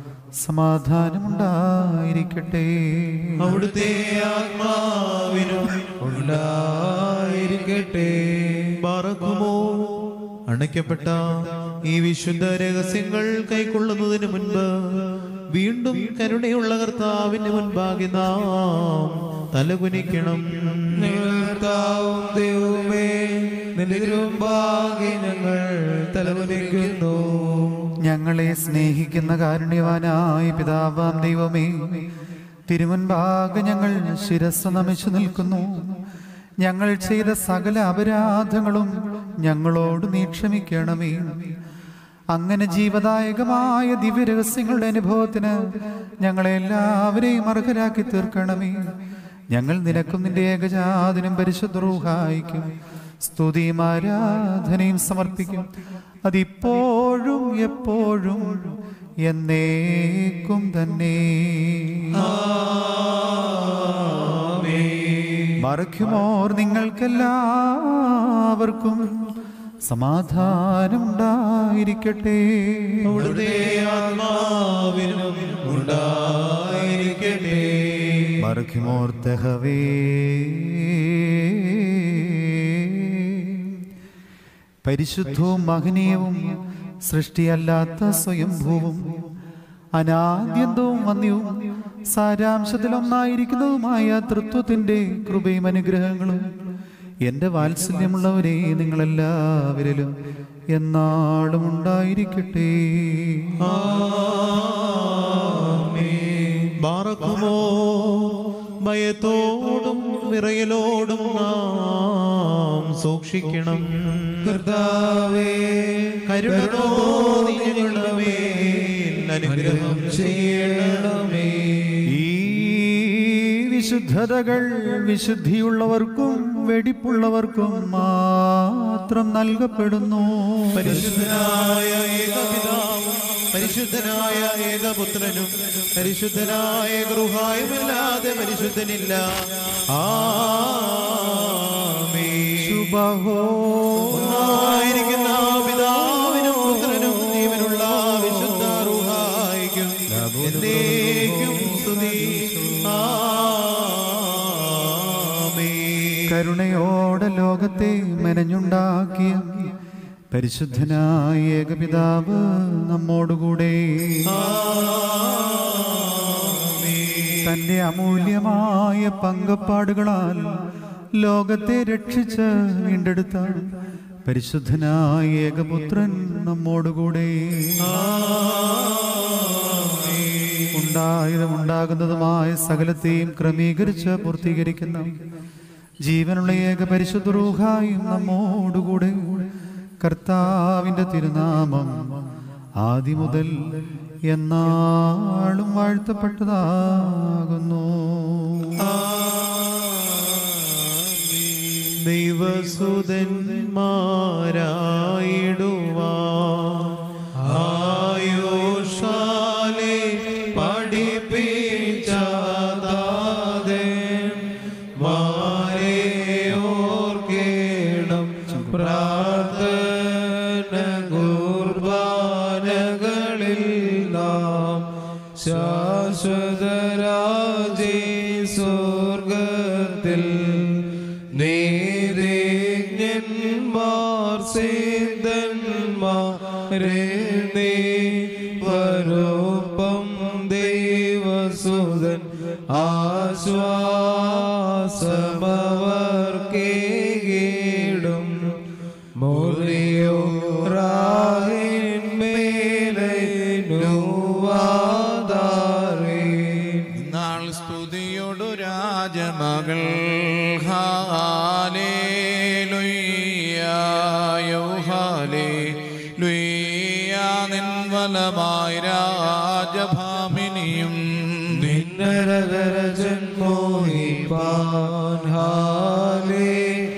സമാധാനമുണ്ടായിരിക്കട്ടെ അവിടുത്തെ ആത്മാവിനും ഉണ്ടായിരിക്കട്ടെ മറക്കുമോ അണയ്ക്കപ്പെട്ട ഈ വിശുദ്ധ രഹസ്യങ്ങൾ കൈക്കൊള്ളുന്നതിന് മുൻപ് വീണ്ടും കരുണയുള്ള കർത്താവിന്റെ മുൻപാകെ നാം തലകുനിക്കണം കർത്താവും ദൈവമേ നിന്റെ തിരുമുമ്പാകെ ഞങ്ങൾ തലവനിക്കുന്നു ഞങ്ങളെ സ്നേഹിക്കുന്ന കാരുണ്യവാനായ പിതാവാം ദൈവമേ തിരുമുൻപാകെ ഞങ്ങൾ ശിരസ് നമിച്ചു നിൽക്കുന്നു ഞങ്ങൾ ചെയ്ത സകല അപരാധങ്ങളും ഞങ്ങളോട് നീ ക്ഷമിക്കണമേ അങ്ങനെ ജീവദായകമായ ദിവ്യരഹസ്യങ്ങളുടെ അനുഭവത്തിന് ഞങ്ങളെ എല്ലാവരെയും അർഹരാക്കി തീർക്കണമേ ഞങ്ങൾ നിനക്കും നിന്റെ ഏകജാതിനും പരിശുദ്ധ റൂഹായിക്കും സ്തുതിയും ആരാധനയും സമർപ്പിക്കും അതിപ്പോഴും എപ്പോഴും എന്നേക്കും തന്നെ മറയ്ക്കുമോർ നിങ്ങൾക്കെല്ലാവർക്കും സമാധാനം ഉണ്ടായിരിക്കട്ടെ അവിടുത്തെ ആത്മാവിനും ഉണ്ടായിരിക്കട്ടെ മറയ്ക്കുമോർ തെഹവേ പരിശുദ്ധവും മഹനീയവും സൃഷ്ടിയല്ലാത്ത സ്വയംഭൂവും അനാദ്യന്തവും വന്യവും സാരാംശത്തിലൊന്നായിരിക്കുന്നതുമായ തൃത്വത്തിന്റെ കൃപയും അനുഗ്രഹങ്ങളും എൻ്റെ വാത്സല്യമുള്ളവരെ നിങ്ങളെല്ലാവരിലും എന്നാളും ഉണ്ടായിരിക്കട്ടെ ബാറക്കുമോ ഭയത്തോടും വിറയലോടും നാം സൂക്ഷിക്കണം കർത്താവേ കരുണ തോന്നി ഞങ്ങളുടെ മേൽ അനുഗ്രഹം ചെയ്യണമേ ഈ വിശുദ്ധതകൾ വിശുദ്ധിയുള്ളവർക്കും വെടിപ്പുള്ളവർക്കും മാത്രം നൽകപ്പെടുന്നു പരിശുദ്ധനായ ഏകപിതാവും പരിശുദ്ധനായ ഏകപുത്രനും പരിശുദ്ധനായ ഗൃഹായുമില്ലാതെ പരിശുദ്ധനില്ല ആയിരിക്കുന്ന പിതാവിനും പുത്രനും ജീവനുള്ള വിശുദ്ധ റുഹായിക്കും എന്നേക്കും സ്തുതി ആമേൻ കരുണയോടെ ലോകത്തെ മെനഞ്ഞുണ്ടാക്കിയ പരിശുദ്ധനായ ഏകപിതാവ് നമ്മോടുകൂടെ തന്റെ അമൂല്യമായ പങ്കപ്പാടുകളാൽ ലോകത്തെ രക്ഷിച്ച് വീണ്ടെടുത്ത പരിശുദ്ധനായ ഏകപുത്രൻ നമ്മോടുകൂടെ ഉണ്ടായതും ഉണ്ടാകുന്നതുമായ സകലത്തെയും ക്രമീകരിച്ച് പൂർത്തീകരിക്കുന്ന ജീവനുള്ള ഏക പരിശുദ്ധ റൂഹായും നമ്മോടുകൂടെ കർത്താവിൻ്റെ തിരുനാമം ആദ്യം മുതൽ എന്നാളും വാഴ്ത്തപ്പെട്ടതാകുന്നു ദൈവസുതന്മാരായിടുവാ ആയോഷാലെ പഠിപ്പിച്ചാതാതെ മാരെ ഓർക്കേണം പ്രാർത്ഥന കുർബാനകളിൽ നാം ശാശ്വതരാജേ സ്വർഗത്തിൽ നീതിജ്ഞന്മാർ സിദ്ധന്മാരെ നീ വരോപ്പം ദൈവസുതൻ ആശ്വാസമവർക്കേടും മോറിയോ റാഹിൻ മേലെ നോവാദാരേ നാൾ സ്തുതിയൊടു രാജമകൾ ഹാലേലുയ്യായോ ഹാലേ ലുയ്യാ നിൻവലമായി രാജഭാമിനിയും നിന്നരകരജന്മോഹിപ്പാൻ ഹാലേ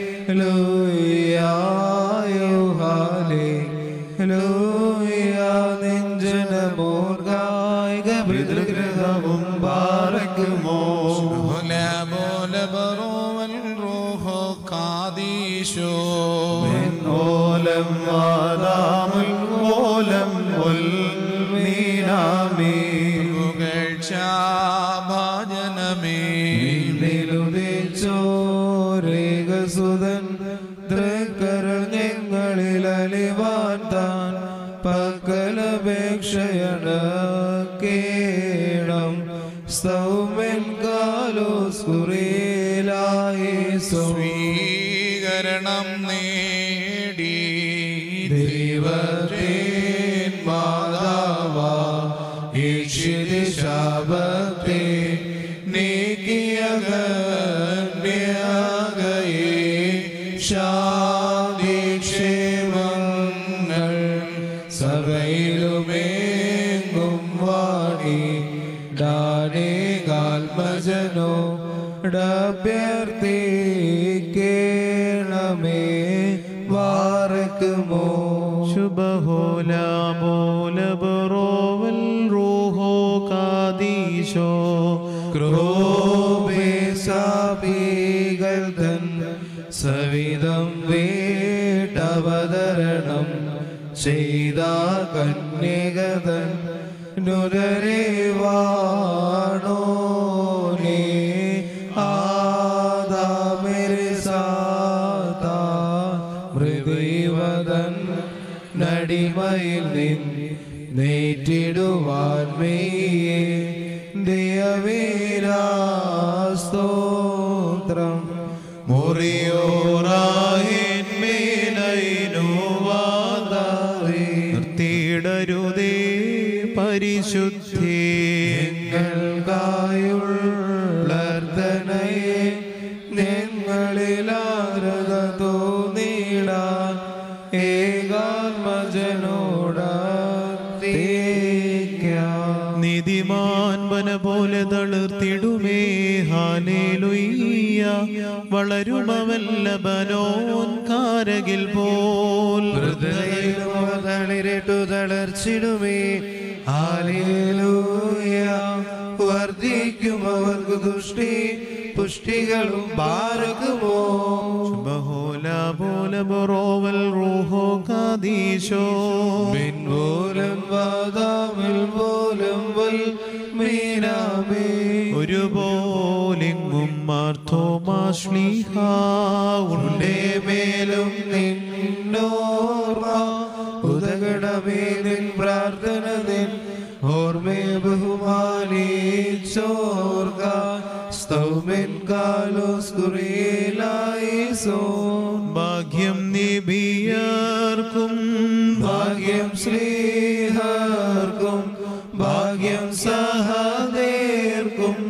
ലൂയായോ ഹാലേ ലൂയാ നെഞ്ചനമോർഗായിക പിതൃഗ്രഹവും പാറയ്ക്കുമോ لا بول برو والروح قاديشو ഓലം വാദാമുൽ ഓലം ഉൽമീനാമേ ഭാജനമേ ചോരേകസുതൻ തൃക്കരൾ ഞങ്ങളിൽ അലിവാൻ താൻ പക്കലപേക്ഷയാണ് കേണം സൗമൻ കാലോസ് കുറേലായി സ്വീകരണം നേടി ദൈവത്തേൻ മാതാവാ ഈക്ഷിതി ശാപത്തെ നീക്കിയ കന്യകയെ ശാന്തിക്ഷേമങ്ങൾ സഭയിലുമേങ്ങും വാണി ഡാനേ കാൽമജനോ ഡഭ്യർത്ഥിക്കേണമേ വാറക്കുമോ ശുഭഹോലാമോലബറോവൽ റൂഹോ കാദീശോ ക്രോപേശാപികൾ തൻ സവിധം വേട്ടവതരണം ചെയ്ത കന്യകതൻ നുരരെ വാണോനേ ആദാമിരെ സാത്താ മൃദീവതൻ നടിമയിൽ നിൻ നേറ്റിടുവാൻ മെയ്യേ ദയ സ്തോത്രം നിർത്തിയിടരുതേ പരിശുദ്ധി ഞങ്ങൾക്കായുള്ളർദ്ധനയെ ഞങ്ങളിലാഗ്രത തോന്നിടാൻ ഏകാത്മജനോടാ നിധിമാൻ വന പോലെ തളിർത്തിടുമേ ഹാലേലുയ്യ വളരുമവല്ലഭനോൻ കാരകിൽ പോൽ തളിരിട്ടു തളർച്ചിടുമേ ഹാലേലൂയ വർദ്ധിക്കും അവർക്ക് ദുഷ്ടി പുഷ്ടികളും ബാരകുമോ ബഹോല പോല ബറോവൽ റൂഹോ കാദീശോ പോലും വാദാമിൽ പോലും വൽ മീനാമേ ഒരു പോലിങ്ങും മാർത്തോമാശ്ലീഹ ഉണ്ടേ മേലും നിന്നോർമ്മ ഉദകടമേ നിൻ പ്രാർത്ഥന നിൻ ഓർമ്മേ ബഹുമാനിച്ചോർക്ക സ്തൗമിൻ കാലോസ് കുറിയിലായി സോ ഭാഗ്യം നിബിയർക്കും ഭാഗ്യം ശ്രീഹർക്കും ഭാഗ്യം സഹദേർക്കും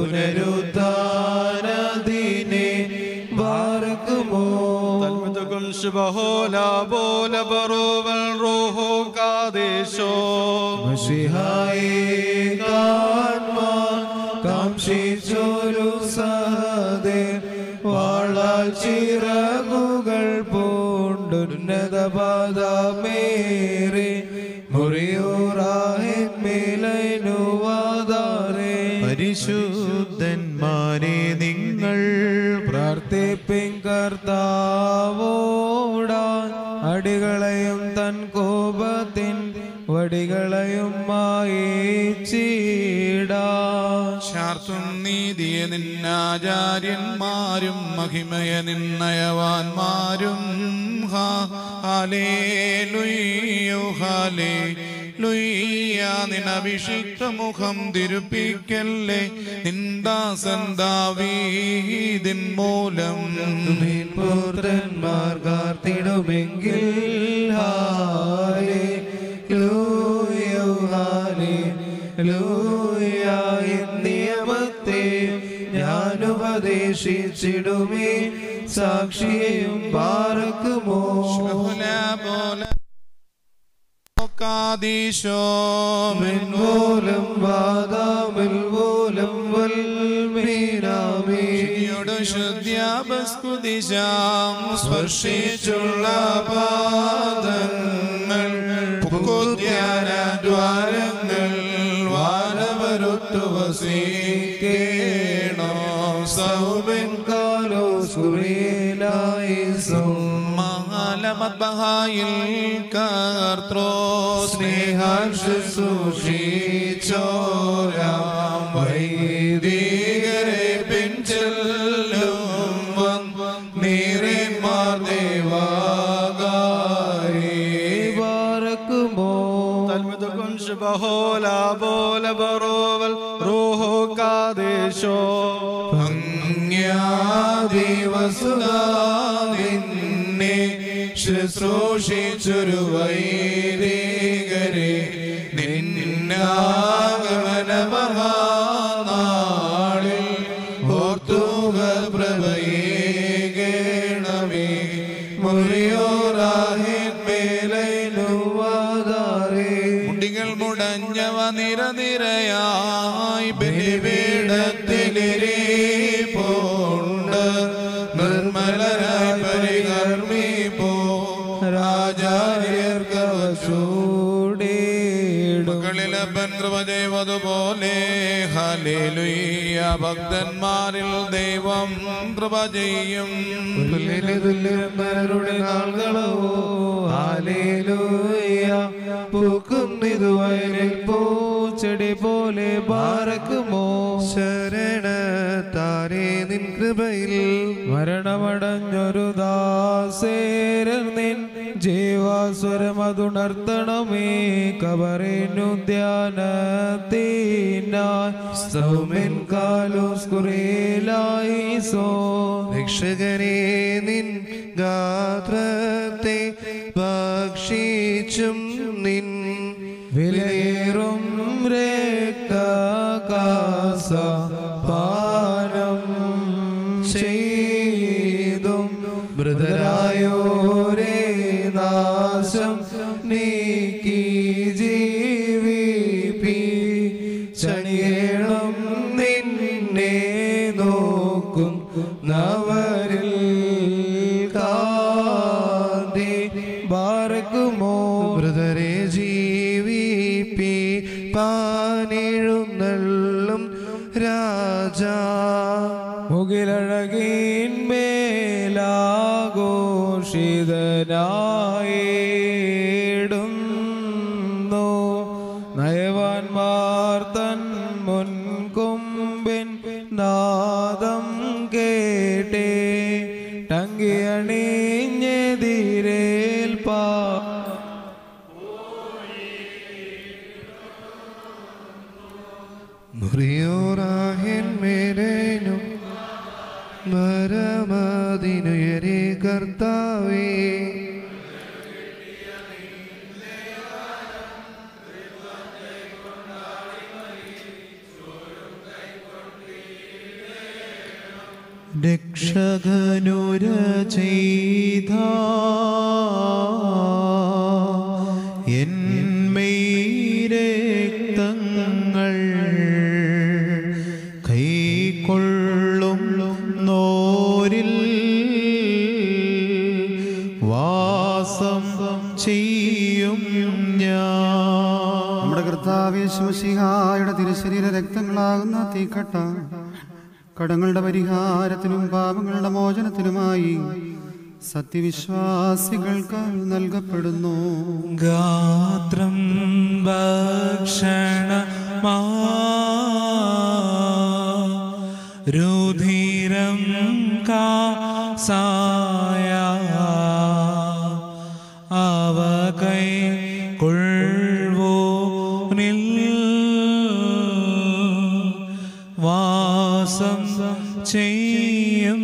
പുനരുദ്ധാനദിനെ ബാർക്കുമോ തൽമതകും ശുഭഹോല ബോല ബറോവൽ റോഹോ കാദേശോ മഷിഹായേ കാൺമാൻ കാംക്ഷിച്ചൊരു സഹദേ വാളാൽ ചിറകുകൾ പൂണ്ടുന്നത പാദമേറെ മുറിയൂറാഹിൻ മേലൈനുവാദാരേ പരിശുദ്ധന്മാരെ നിങ്ങൾ പ്രാർത്ഥിപ്പിൻ കർത്താവോടാൻ അടികളെയും തൻ കോപത്തിൻ വടികളെയും മായിച്ചിടാ ശാർത്തും നീതിയെ നിന്നാചാര്യന്മാരും മഹിമയ നിന്നയവാന്മാരും ഹാലേലുയ്യോ ഹാലേ ലുയ്യ നിനഭിഷിക്ത മുഖം തിരുപ്പിക്കല്ലേ നിന്ദാസൻ ദാവീദിൻ മൂലം പുത്രന്മാർ കാർത്തിടുമെങ്കിൽ ഹാലേ ലൂയോ ഹാലേ ലൂയ നിയമത്തെ ഞാൻ ഉപദേശിച്ചിടുമേ സാക്ഷിയെയും പാർക്കുമോ കാദീശോ മിൻമൂലം വാദാമിൽ മൂലം വൽമീനാമേ ോട് ശുദ്ധ്യാപസ്കുദിശാം സ്പർശിച്ചുള്ള പാദങ്ങൾ പുക്കുദ്യാന ദ്വാരങ്ങൾ വാനവരുത്തു വസീക്കേണോ സൗബിൻ കാലോസ് കുറിയിലായി സോ മഹാലമദ്ബഹായിൽ കർത്രോ സ്നേഹാൻ ശുശ്രൂഷിച്ചോരാം വൈദികരെ പിഞ്ചെല്ലും നീരന്മാർ ദേവാകാരി പാർക്കുമോ തൽമതകും ശുഭഹോല ബോല ബറോവൽ റോഹോ കാദേശോ ദിവസുകാതിന്നെ ശുശ്രൂഷിച്ചൊരു വൈദികരെ നിന്നാഗമന മഹാനാളിൽ ഓർത്തുക പ്രഭയേകണമേ മുറിയോറാഹിൻ മേലൈനുവാദാരേ മുടികൾ മുടഞ്ഞവ നിരനിരയായി ബലിപീഠത്തിലിരി പോണ്ട് നിർമ്മലരായി പരികർമ്മി പോ രാജാര്യർക്കവസൂടേടും മക്കളിലപ്പൻ കൃപ ചെയ്വതുപോലെ ഹലേലുയ്യ ഭക്തന്മാരിൽ ദൈവം കൃപ ചെയ്യും തുല്യരുടെ നാളുകളോ ഹാലേലൂയ പൂക്കുന്നിതു വയലിൽ പൂച്ചെടി പോലെ പാറക്കുമോ ശരണത്താരേ നിൻ കൃപയിൽ മരണമടഞ്ഞൊരു ദാസേരൻ നിൻ ജീവാസ്വരം അതുണർത്തണമേ കബറിനു ധ്യാനത്തിനായി സൗമിൻ കാലോസ് കുറേലായി സോ രക്ഷകനെ നിൻ ഗാത്രത്തെ ഭക്ഷിച്ചും നിൻ വിലയേറും രക്തകാസ പാനം ചെയ്തും മൃതരായോരേ നാശം നീക്കി ജീവിപ്പി ചണിയേണം നിന്നെ നോക്കും നവരിൽ കാന്തി ബാരക്കുമോ മൃതരെ ജീവിപ്പി പാനെഴുന്നള്ളും രാജാ മുകിലഴകിന്മേലാഘോഷിതനായിടുന്നു നയവാൻമാർ തൻ മുൻകൊമ്പിൻ നാദം കേട്ടേ ടങ്കിയണിഞ്ഞെതിരേൽപ്പാ മുറിയോറാഹിൻ മേലേനും മരമതിനുയരെ കർത്താവേ രക്ഷകനുര ചെയ്ത എന്മൈരക്തങ്ങൾ കൈക്കൊള്ളും നോരിൽ വാസം ചെയ്യും ഞാൻ നമ്മുടെ കർത്താവേശുശിഹായുടെ തിരുശരീര രക്തങ്ങളാകുന്ന തീക്കട്ട കടങ്ങളുടെ പരിഹാരത്തിനും പാപങ്ങളുടെ മോചനത്തിനുമായി സത്യവിശ്വാസികൾക്ക് നൽകപ്പെടുന്നു ഗാത്രം ഭക്ഷണമാ രുധിരം കാസായ അവ കൈ കൊള്ളുവോനിൽ വാസം ചെയ്യും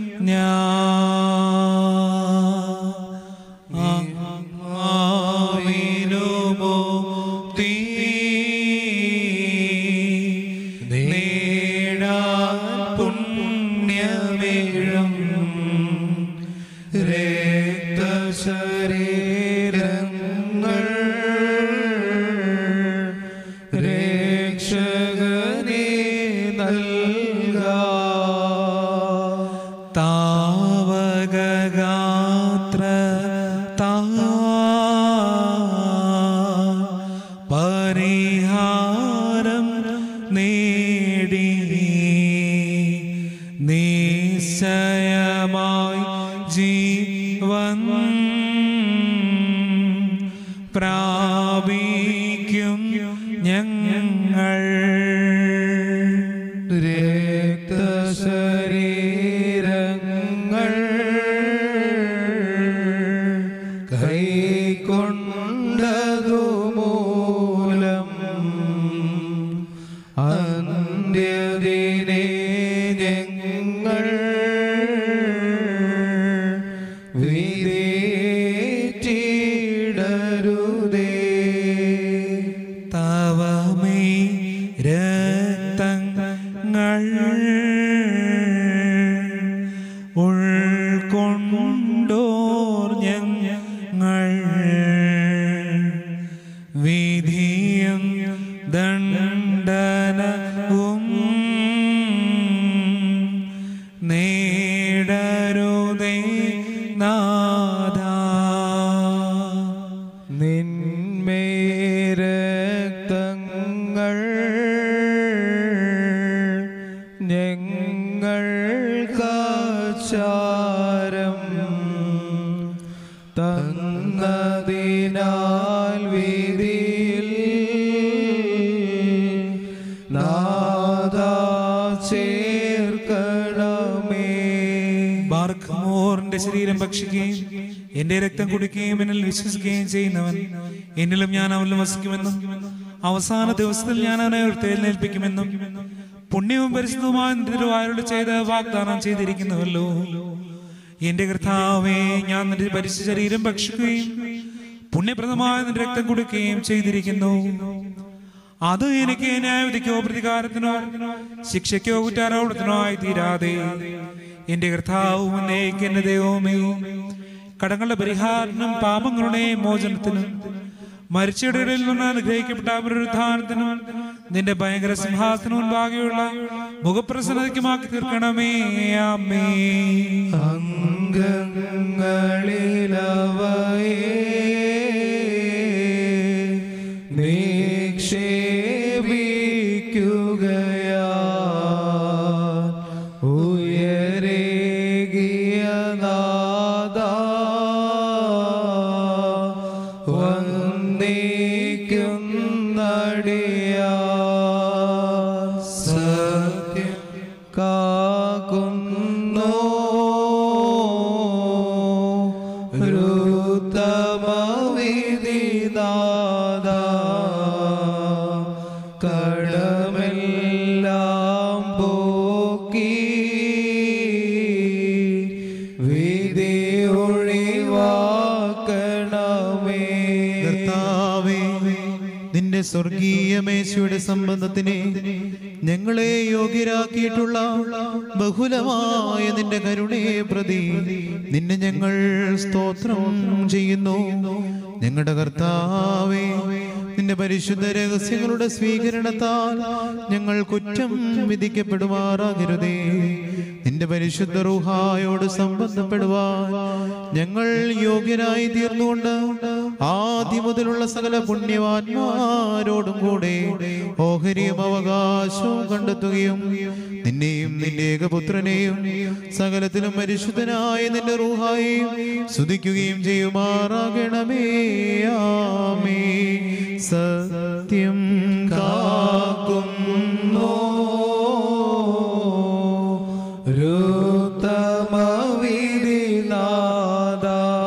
ഞാൻ ആവിനുമോ തീ നേടാൻ പുണ്യമേഴും രക്തശരീരങ്ങൾ രക്ഷകനെ നൽക താവകഗാത്ര താ പരിഹാരം നേടി നിശ്ചയമായി ജീവൻ പ്രാപിക്കും ഞങ്ങൾ രക്തശരീരങ്ങൾ കൈക്കൊണ്ടതു മൂലം അന്ത്യദിനെ ഞങ്ങൾ വിധേറ്റിടരുതേ തവമേ രക്തങ്ങൾ ഉൾക്കൊണ്ടോർ ഞങ്ങൾ വിധിയും ദണ്ഡനവും നേടരുതേ നാഥ നിന്മേരക്തങ്ങൾ ഞങ്ങൾക്കാചാരം തന്നതിനാൽ വിധിയിൽ നാദാ ചേർക്കണമേ ബാർഖമോറിന്റെ എന്റെ ശരീരം ഭക്ഷിക്കുകയും എന്റെ രക്തം കുടിക്കുകയും എന്നിൽ വിശ്വസിക്കുകയും ചെയ്യുന്നവൻ എന്നിലും ഞാൻ അവനിലും വസിക്കുമെന്നും അവസാന ദിവസത്തിൽ ഞാൻ അവനെ ഉയർത്തെഴുന്നേൽപ്പിക്കുമെന്നും പുണ്യവും പരിശുദ്ധവുമായ നിന്റെ തിരുവായോട് ചെയ്ത് വാഗ്ദാനം ചെയ്തിരിക്കുന്നുവല്ലോ എന്റെ കർത്താവേ ഞാൻ നിന്റെ പരിശുദ്ധ ശരീരം ഭക്ഷിക്കുകയും പുണ്യപ്രദമായ നിന്റെ രക്തം കൊടുക്കുകയും ചെയ്തിരിക്കുന്നു അത് എനിക്ക് ന്യായവിധിക്കോ പ്രതികാരത്തിനോ ശിക്ഷയ്ക്കോ കുറ്റാരോപണത്തിനോ ആയി തീരാതെ എന്റെ കർത്താവും എന്നേക്ക് എന്റെ ദൈവമേ കടങ്ങളുടെ പരിഹാരത്തിനും പാപങ്ങളുടെ മോചനത്തിനും മരിച്ചയുടെ ഇടയിൽ നിന്ന് അനുഗ്രഹിക്കപ്പെട്ട പുനരുദ്ധാനത്തിനും നിന്റെ ഭയങ്കര സിംഹാസനം മുൻപാകെയുള്ള മുഖപ്രസന്നതയ്ക്കുമാക്കി തീർക്കണമേ അമ്മേ നിക്ഷേപിക്കുകയാ ഉയരേകിയ നാദ വന്ദിക്കുന്നടിയാ സത്യം കാക്കുന്നു രുത്തമവിധിനാദ കടമെല്ലാം പോക്കി വിധി ഒഴിവാക്കണമേ കർത്താവേ നിന്റെ സ്വർഗീയ മേശയുടെ സംബന്ധത്തിനെ ഞങ്ങളെ യോഗ്യരാക്കിയിട്ടുള്ള ബഹുലമായ നിന്റെ കരുണയെ പ്രതി നിന്നെ ഞങ്ങൾ സ്തോത്രം ചെയ്യുന്നു ഞങ്ങളുടെ കർത്താവേ നിന്റെ പരിശുദ്ധ രഹസ്യങ്ങളുടെ സ്വീകരണത്താൽ ഞങ്ങൾ കുറ്റം വിധിക്കപ്പെടുമാറാകരുതേ നിന്റെ പരിശുദ്ധ റൂഹായോട് സംബന്ധപ്പെടുവാൻ ഞങ്ങൾ യോഗ്യരായി തീർന്നുകൊണ്ട് ആദ്യം മുതലുള്ള സകല പുണ്യവാന്മാരോടും കൂടെ ഓഹരിയും അവകാശവും കണ്ടെത്തുകയും നിന്നെയും നിന്റെ ഏകപുത്രനെയും സകലത്തിലും പരിശുദ്ധനായ നിന്റെ റൂഹായും സ്തുതിക്കുകയും ചെയ്യുമാറാകണമേ ആമേ സത്യം കാക്കുന്നു രുത്തമവിധിനാദ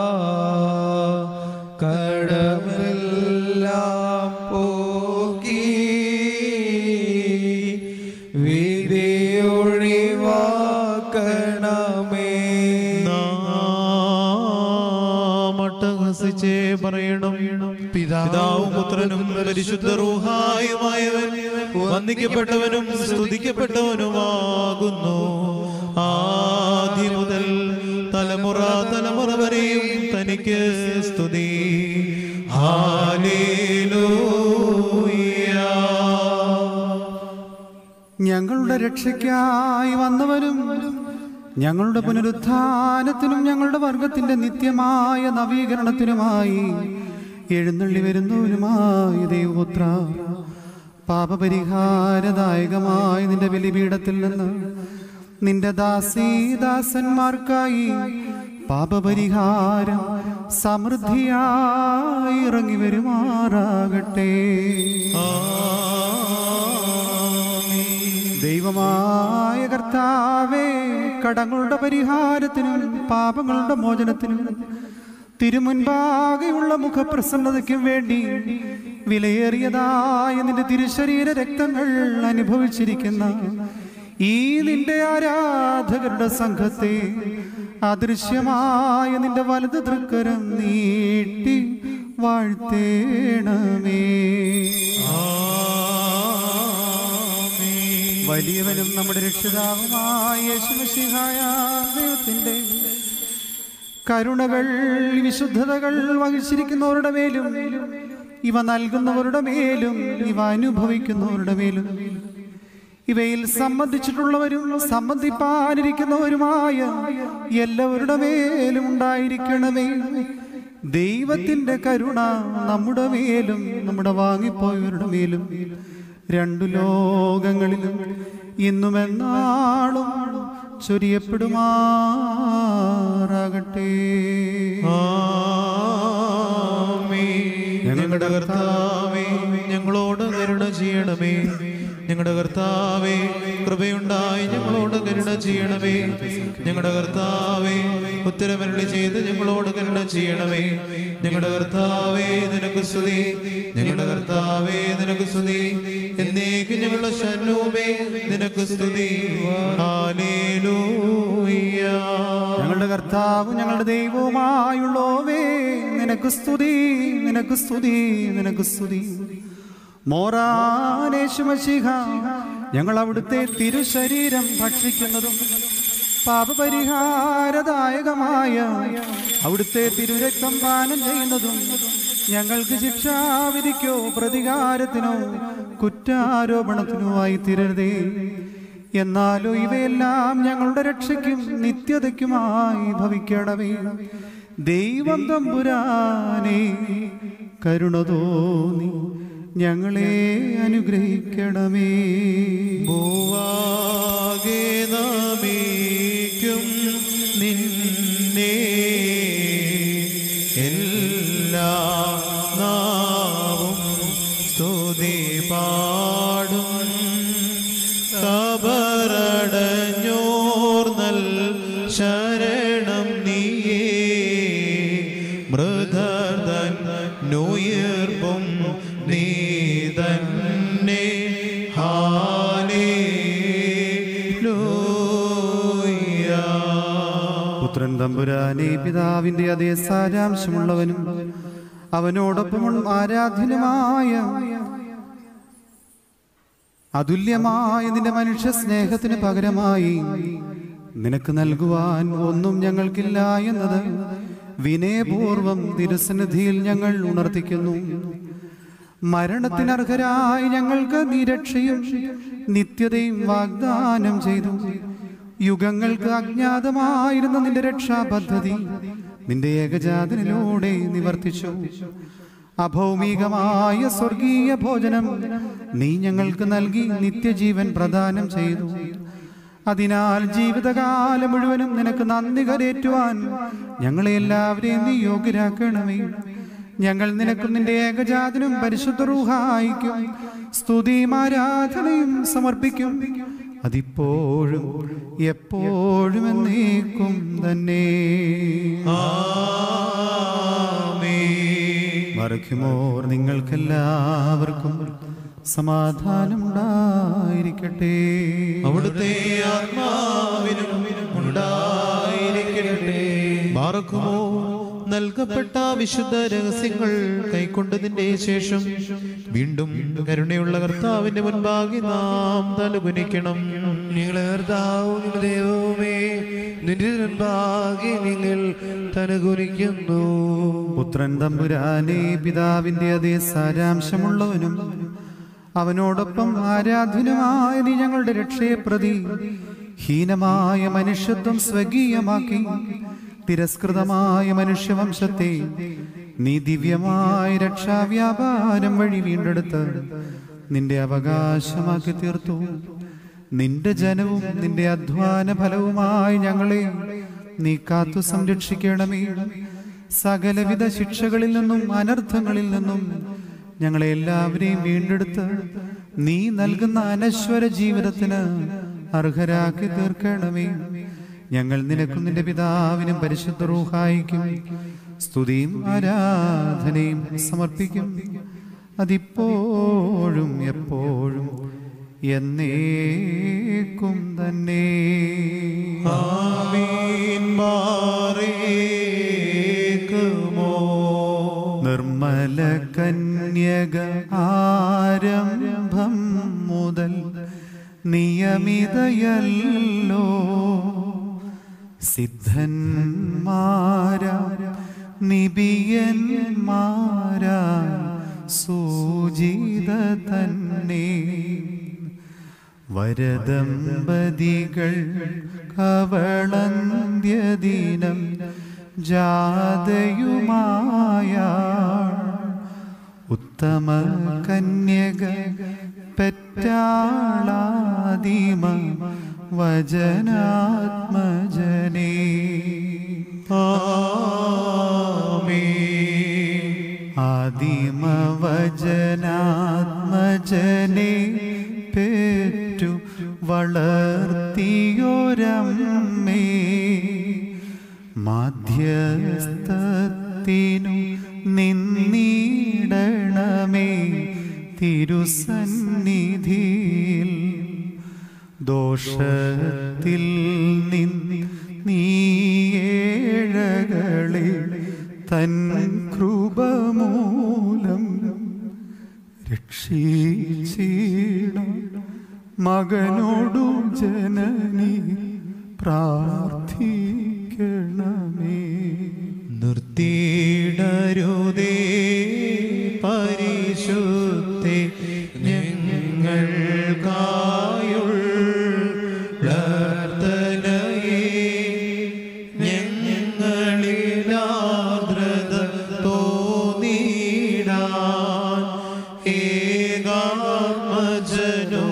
കടമെല്ലാം പോക്കി വിധി ഒഴിവാക്കണമേ മട്ടഹസിച്ചേ പറയണം പിതാവും പുത്രനും പരിശുദ്ധ റൂഹായുമായവൻ വന്ദിക്കപ്പെട്ടവനും സ്തുതിക്കപ്പെട്ടവനുമാകുന്നു ആദ്യം മുതൽ തലമുറ തലമുറ വരെയും തനിക്ക് സ്തുതി ഞങ്ങളുടെ രക്ഷയ്ക്കായി വന്നവരും ഞങ്ങളുടെ പുനരുത്ഥാനത്തിനും ഞങ്ങളുടെ വർഗത്തിന്റെ നിത്യമായ നവീകരണത്തിനുമായി എഴുന്നള്ളി വരുന്നവരുമായ ദൈവപുത്ര പാപപരിഹാരദായകമായ നിന്റെ ബലിപീഠത്തിൽ നിന്ന് നിന്റെ ദാസീദാസന്മാർക്കായി പാപപരിഹാരം സമൃദ്ധിയായി ഇറങ്ങി വരുമാറാകട്ടെ ദൈവമായ കർത്താവേ കടങ്ങളുടെ പരിഹാരത്തിനും പാപങ്ങളുടെ മോചനത്തിനും തിരുമുൻപാകെയുള്ള മുഖപ്രസന്നതയ്ക്കും വേണ്ടി വിലയേറിയതായ നിന്റെ തിരുശരീര രക്തങ്ങൾ അനുഭവിച്ചിരിക്കുന്ന ഈ നിന്റെ ആരാധകരുടെ സംഘത്തെ അദൃശ്യമായ നിന്റെ വലത് തൃക്കരം നീട്ടി വാഴ്ത്തേണമേ വലിയവനും നമ്മുടെ രക്ഷിതാവുമായ യേശുമിശിഹായ ദൈവത്തിന്റെ കരുണകൾ വിശുദ്ധതകൾ വഹിച്ചിരിക്കുന്നവരുടെ മേലും ഇവ നൽകുന്നവരുടെ മേലും ഇവ അനുഭവിക്കുന്നവരുടെ മേലും ഇവയിൽ സംബന്ധിച്ചിട്ടുള്ളവരും സംബന്ധിപ്പാനിരിക്കുന്നവരുമായ എല്ലാവരുടെ മേലും ഉണ്ടായിരിക്കണമേ ദൈവത്തിന്റെ കരുണ നമ്മുടെ മേലും നമ്മുടെ വാങ്ങിപ്പോയവരുടെ മേലും രണ്ടു ലോകങ്ങളിലും ഇന്നും എന്നാളും ചൊരിയപ്പെടുമാറാകട്ടെ ഞങ്ങളുടെ കർത്താവേ ഞങ്ങളോട് കരുണ ചെയ്യണമേ ഞങ്ങളുടെ കർത്താവേ കൃപയുണ്ടായി ഞങ്ങളോട് കരുണ ചെയ്യണമേ ഞങ്ങളുടെ കർത്താവേ ഉത്തരമരളി ചെയ്ത് ഞങ്ങളോട് കരുണ ചെയ്യണമേ ഞങ്ങളുടെ കർത്താവേ നിനക്ക് സ്തുതി ഞങ്ങളുടെ കർത്താവേ നിനക്ക് സ്തുതി എന്നേക്ക് ഞങ്ങളുടെ ശരണവുമേ നിനക്ക് സ്തുതി ഹാലേലൂയ ഞങ്ങളുടെ കർത്താവ് ഞങ്ങളുടെ ദൈവവുമായുള്ളോവേ നിനക്ക് സ്തുതി നിനക്ക് സ്തുതി നിനക്ക് സ്തുതി മോറാനേശുമശിഹ ഞങ്ങൾ അവിടുത്തെ തിരുശരീരം ഭക്ഷിക്കുന്നതും പാപപരിഹാരദായകമായ അവിടുത്തെ തിരുരക്തം പാനം ചെയ്യുന്നതും ഞങ്ങൾക്ക് ശിക്ഷാവിധിക്കോ പ്രതികാരത്തിനോ കുറ്റാരോപണത്തിനോ ആയി തീരരുതേ എന്നാലോ ഇവയെല്ലാം ഞങ്ങളുടെ രക്ഷയ്ക്കും നിത്യതയ്ക്കുമായി ഭവിക്കണമേ ദൈവം തമ്പുരാനെ കരുണ തോന്നി ഞങ്ങളെ അനുഗ്രഹിക്കണമേ ഭൂവാകെ നമിക്കും നിന്നെ എല്ലാ നാവും സ്തുതി പാടും കബറടഞ്ഞോർ നൽ ശരണം നീയേ മൃദർദൻ നുയർപ്പും നീ തന്നെ ഹാലേലൂയ പുത്രൻ തമ്പുരാനെ പിതാവിന്റെ അതേ സാരാംശമുള്ളവനും അവനോടൊപ്പം ആരാധ്യനുമായ അതുല്യമായ നിന്റെ മനുഷ്യ സ്നേഹത്തിന് പകരമായി നിനക്ക് നൽകുവാൻ ഒന്നും ഞങ്ങൾക്കില്ല എന്നത് വിനയപൂർവം തിരുസന്നിധിയിൽ ഞങ്ങൾ ഉണർത്തിക്കുന്നു മരണത്തിനർഹരായി ഞങ്ങൾക്ക് നിരക്ഷയും നിത്യതയും വാഗ്ദാനം ചെയ്തു യുഗങ്ങൾക്ക് അജ്ഞാതമായിരുന്ന നിന്റെ രക്ഷാപദ്ധതി നിന്റെ ഏകജാതനിലൂടെ നിവർത്തിച്ചു അഭൗമികമായ സ്വർഗീയ ഭോജനം നീ ഞങ്ങൾക്ക് നൽകി നിത്യജീവൻ പ്രദാനം ചെയ്തു അതിനാൽ ജീവിതകാലം മുഴുവനും നിനക്ക് നന്ദി കരേറ്റുവാൻ ഞങ്ങളെ എല്ലാവരെയും നീ യോഗ്യരാക്കണമേ ഞങ്ങൾ നിനക്കും നിന്റെ ഏകജാതനും പരിശുദ്ധ റൂഹായിക്കും സ്തുതിയും ആരാധനയും സമർപ്പിക്കും അതിപ്പോഴും എപ്പോഴും എന്നേക്കും തന്നെ മറക്കുമോർ നിങ്ങൾക്കെല്ലാവർക്കും സമാധാനം ഉണ്ടായിരിക്കട്ടെ അവിടുത്തെ ആത്മാവിനും ഉണ്ടായിരിക്കട്ടെ മാറക്കുമോ നൽകപ്പെട്ട വിശുദ്ധ രഹസ്യങ്ങൾ കൈക്കൊണ്ടതിന്റെ ശേഷം വീണ്ടും കരുണയുള്ള കർത്താവിന്റെ മുൻപാകെ നാം തലകുനിക്കണം നിങ്ങളെ കർത്താവും നിങ്ങളുടെ ദൈവവുമേ നിന്റെ മുൻപാകെ നിങ്ങൾ തനുകുനിക്കുന്നു പുത്രൻ തമ്പുരാനെ പിതാവിന്റെ അതേ സാരാംശമുള്ളവനും അവനോടൊപ്പം ആരാധ്യനുമായ നീ ഞങ്ങളുടെ രക്ഷയെ പ്രതി ഹീനമായ മനുഷ്യത്വം സ്വകീയമാക്കി തിരസ്കൃതമായ മനുഷ്യവംശത്തെ നീ ദിവ്യമായ രക്ഷാവ്യാപാരം വഴി വീണ്ടെടുത്ത് നിന്റെ അവകാശമാക്കി തീർത്തു നിന്റെ ജനവും നിന്റെ അധ്വാന ഫലവുമായി ഞങ്ങളെ നീ കാത്തു സംരക്ഷിക്കണമേ സകലവിധ ശിക്ഷകളിൽ നിന്നും അനർത്ഥങ്ങളിൽ നിന്നും ഞങ്ങളെ എല്ലാവരെയും വീണ്ടെടുത്ത് നീ നൽകുന്ന അനശ്വര ജീവിതത്തിന് അർഹരാക്കി തീർക്കണമേ ഞങ്ങൾ നിനക്കും നിന്റെ പിതാവിനും പരിശുദ്ധ റൂഹായിക്കും സ്തുതിയും ആരാധനയും സമർപ്പിക്കും അതിപ്പോഴും എപ്പോഴും എന്നേക്കും തന്നെ ആമീൻ മാറേക്കുമോ നിർമ്മല കന്യക ആരംഭം മുതൽ നിയമിതയല്ലോ സിദ്ധന്മാരാ നിബിയന്മാരാ സൂചിത തന്നെ വരദമ്പതികൾ കവളന്ത്യദിനം ജാതയുമായ ഉത്തമ കന്യക പെറ്റാളാദിമ വചനാത്മജനേ ആദിമ വചനാത്മജനേ പേറും ദോഷത്തിനു നിന്നിടണമേ തിരുസന്നിധിയിൽ ദോഷത്തിൽ നിന്ന് നീയേഴകളെ തൻ കൃപമൂലം രക്ഷിച്ചിട മകനോടു ജനനി പ്രാർത്ഥിക്കണമേ നിർത്തിയിടരുതേ പരിശുദ്ധേ ഞങ്ങൾക്കായുള്ളർത്തനയെ ഞങ്ങളിലാർദ്രത തോന്നിടാൻ ഏകാത്മജനോ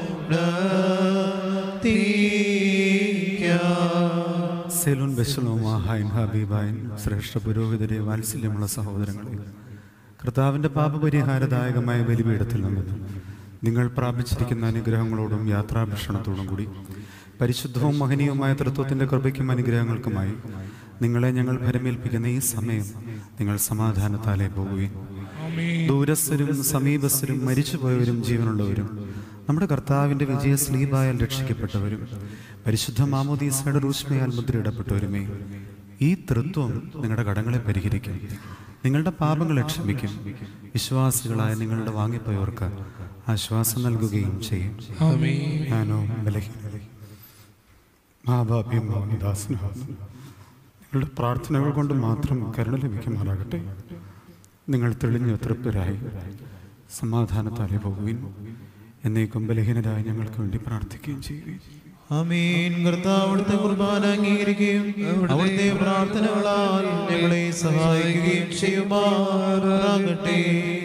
സെലുൻ ബെഷലോമാഹായൻ ഹബീബായൻ ശ്രേഷ്ഠ പുരോഹിതരെ വാത്സല്യമുള്ള സഹോദരങ്ങളെ കർത്താവിൻ്റെ പാപപരിഹാരദായകമായ ബലിപീഠത്തിൽ നിന്ന് നിങ്ങൾ പ്രാപിച്ചിരിക്കുന്ന അനുഗ്രഹങ്ങളോടും യാത്രാഭക്ഷണത്തോടും കൂടി പരിശുദ്ധവും മഹനീയവുമായ തൃത്വത്തിൻ്റെ കൃപയ്ക്കും അനുഗ്രഹങ്ങൾക്കുമായി നിങ്ങളെ ഞങ്ങൾ ഭരമേൽപ്പിക്കുന്ന ഈ സമയം നിങ്ങൾ സമാധാനത്താലേ പോകുകയും ദൂരസ്ഥരും സമീപസ്ഥരും മരിച്ചുപോയവരും ജീവനുള്ളവരും നമ്മുടെ കർത്താവിൻ്റെ വിജയ സ്ലീബായാൽ രക്ഷിക്കപ്പെട്ടവരും പരിശുദ്ധ മാമോദീസയുടെ റൂഷ്മയാൽ മുദ്രയിടപ്പെട്ടവരുമേ ഈ തൃത്വം നിങ്ങളുടെ കടങ്ങളെ പരിഹരിക്കും നിങ്ങളുടെ പാപങ്ങളെ ക്ഷമിക്കും വിശ്വാസികളായ നിങ്ങളുടെ വാങ്ങിപ്പോയവർക്ക് ആശ്വാസം നൽകുകയും ചെയ്യും ഞാനോ ബലഹീനതേ മാതാപിയും മോഹനദാസനാകുന്നു നിങ്ങളുടെ പ്രാർത്ഥനകൾ കൊണ്ട് മാത്രം കരുണ ലഭിക്കുമാറാകട്ടെ നിങ്ങൾ തെളിഞ്ഞ തൃപ്തരായി സമാധാനത്താലെ പോകുവിൻ എന്നേക്കും ബലഹീനരായി ഞങ്ങൾക്ക് വേണ്ടി പ്രാർത്ഥിക്കുകയും ചെയ്യുകയും അമീൻ കർത്താവ് അവിടുത്തെ കുർബാന അംഗീകരിക്കുകയും അവിടുത്തെ പ്രാർത്ഥനകളാൽ ഞങ്ങളെ സഹായിക്കുകയും ചെയ്യുമാറാകട്ടെ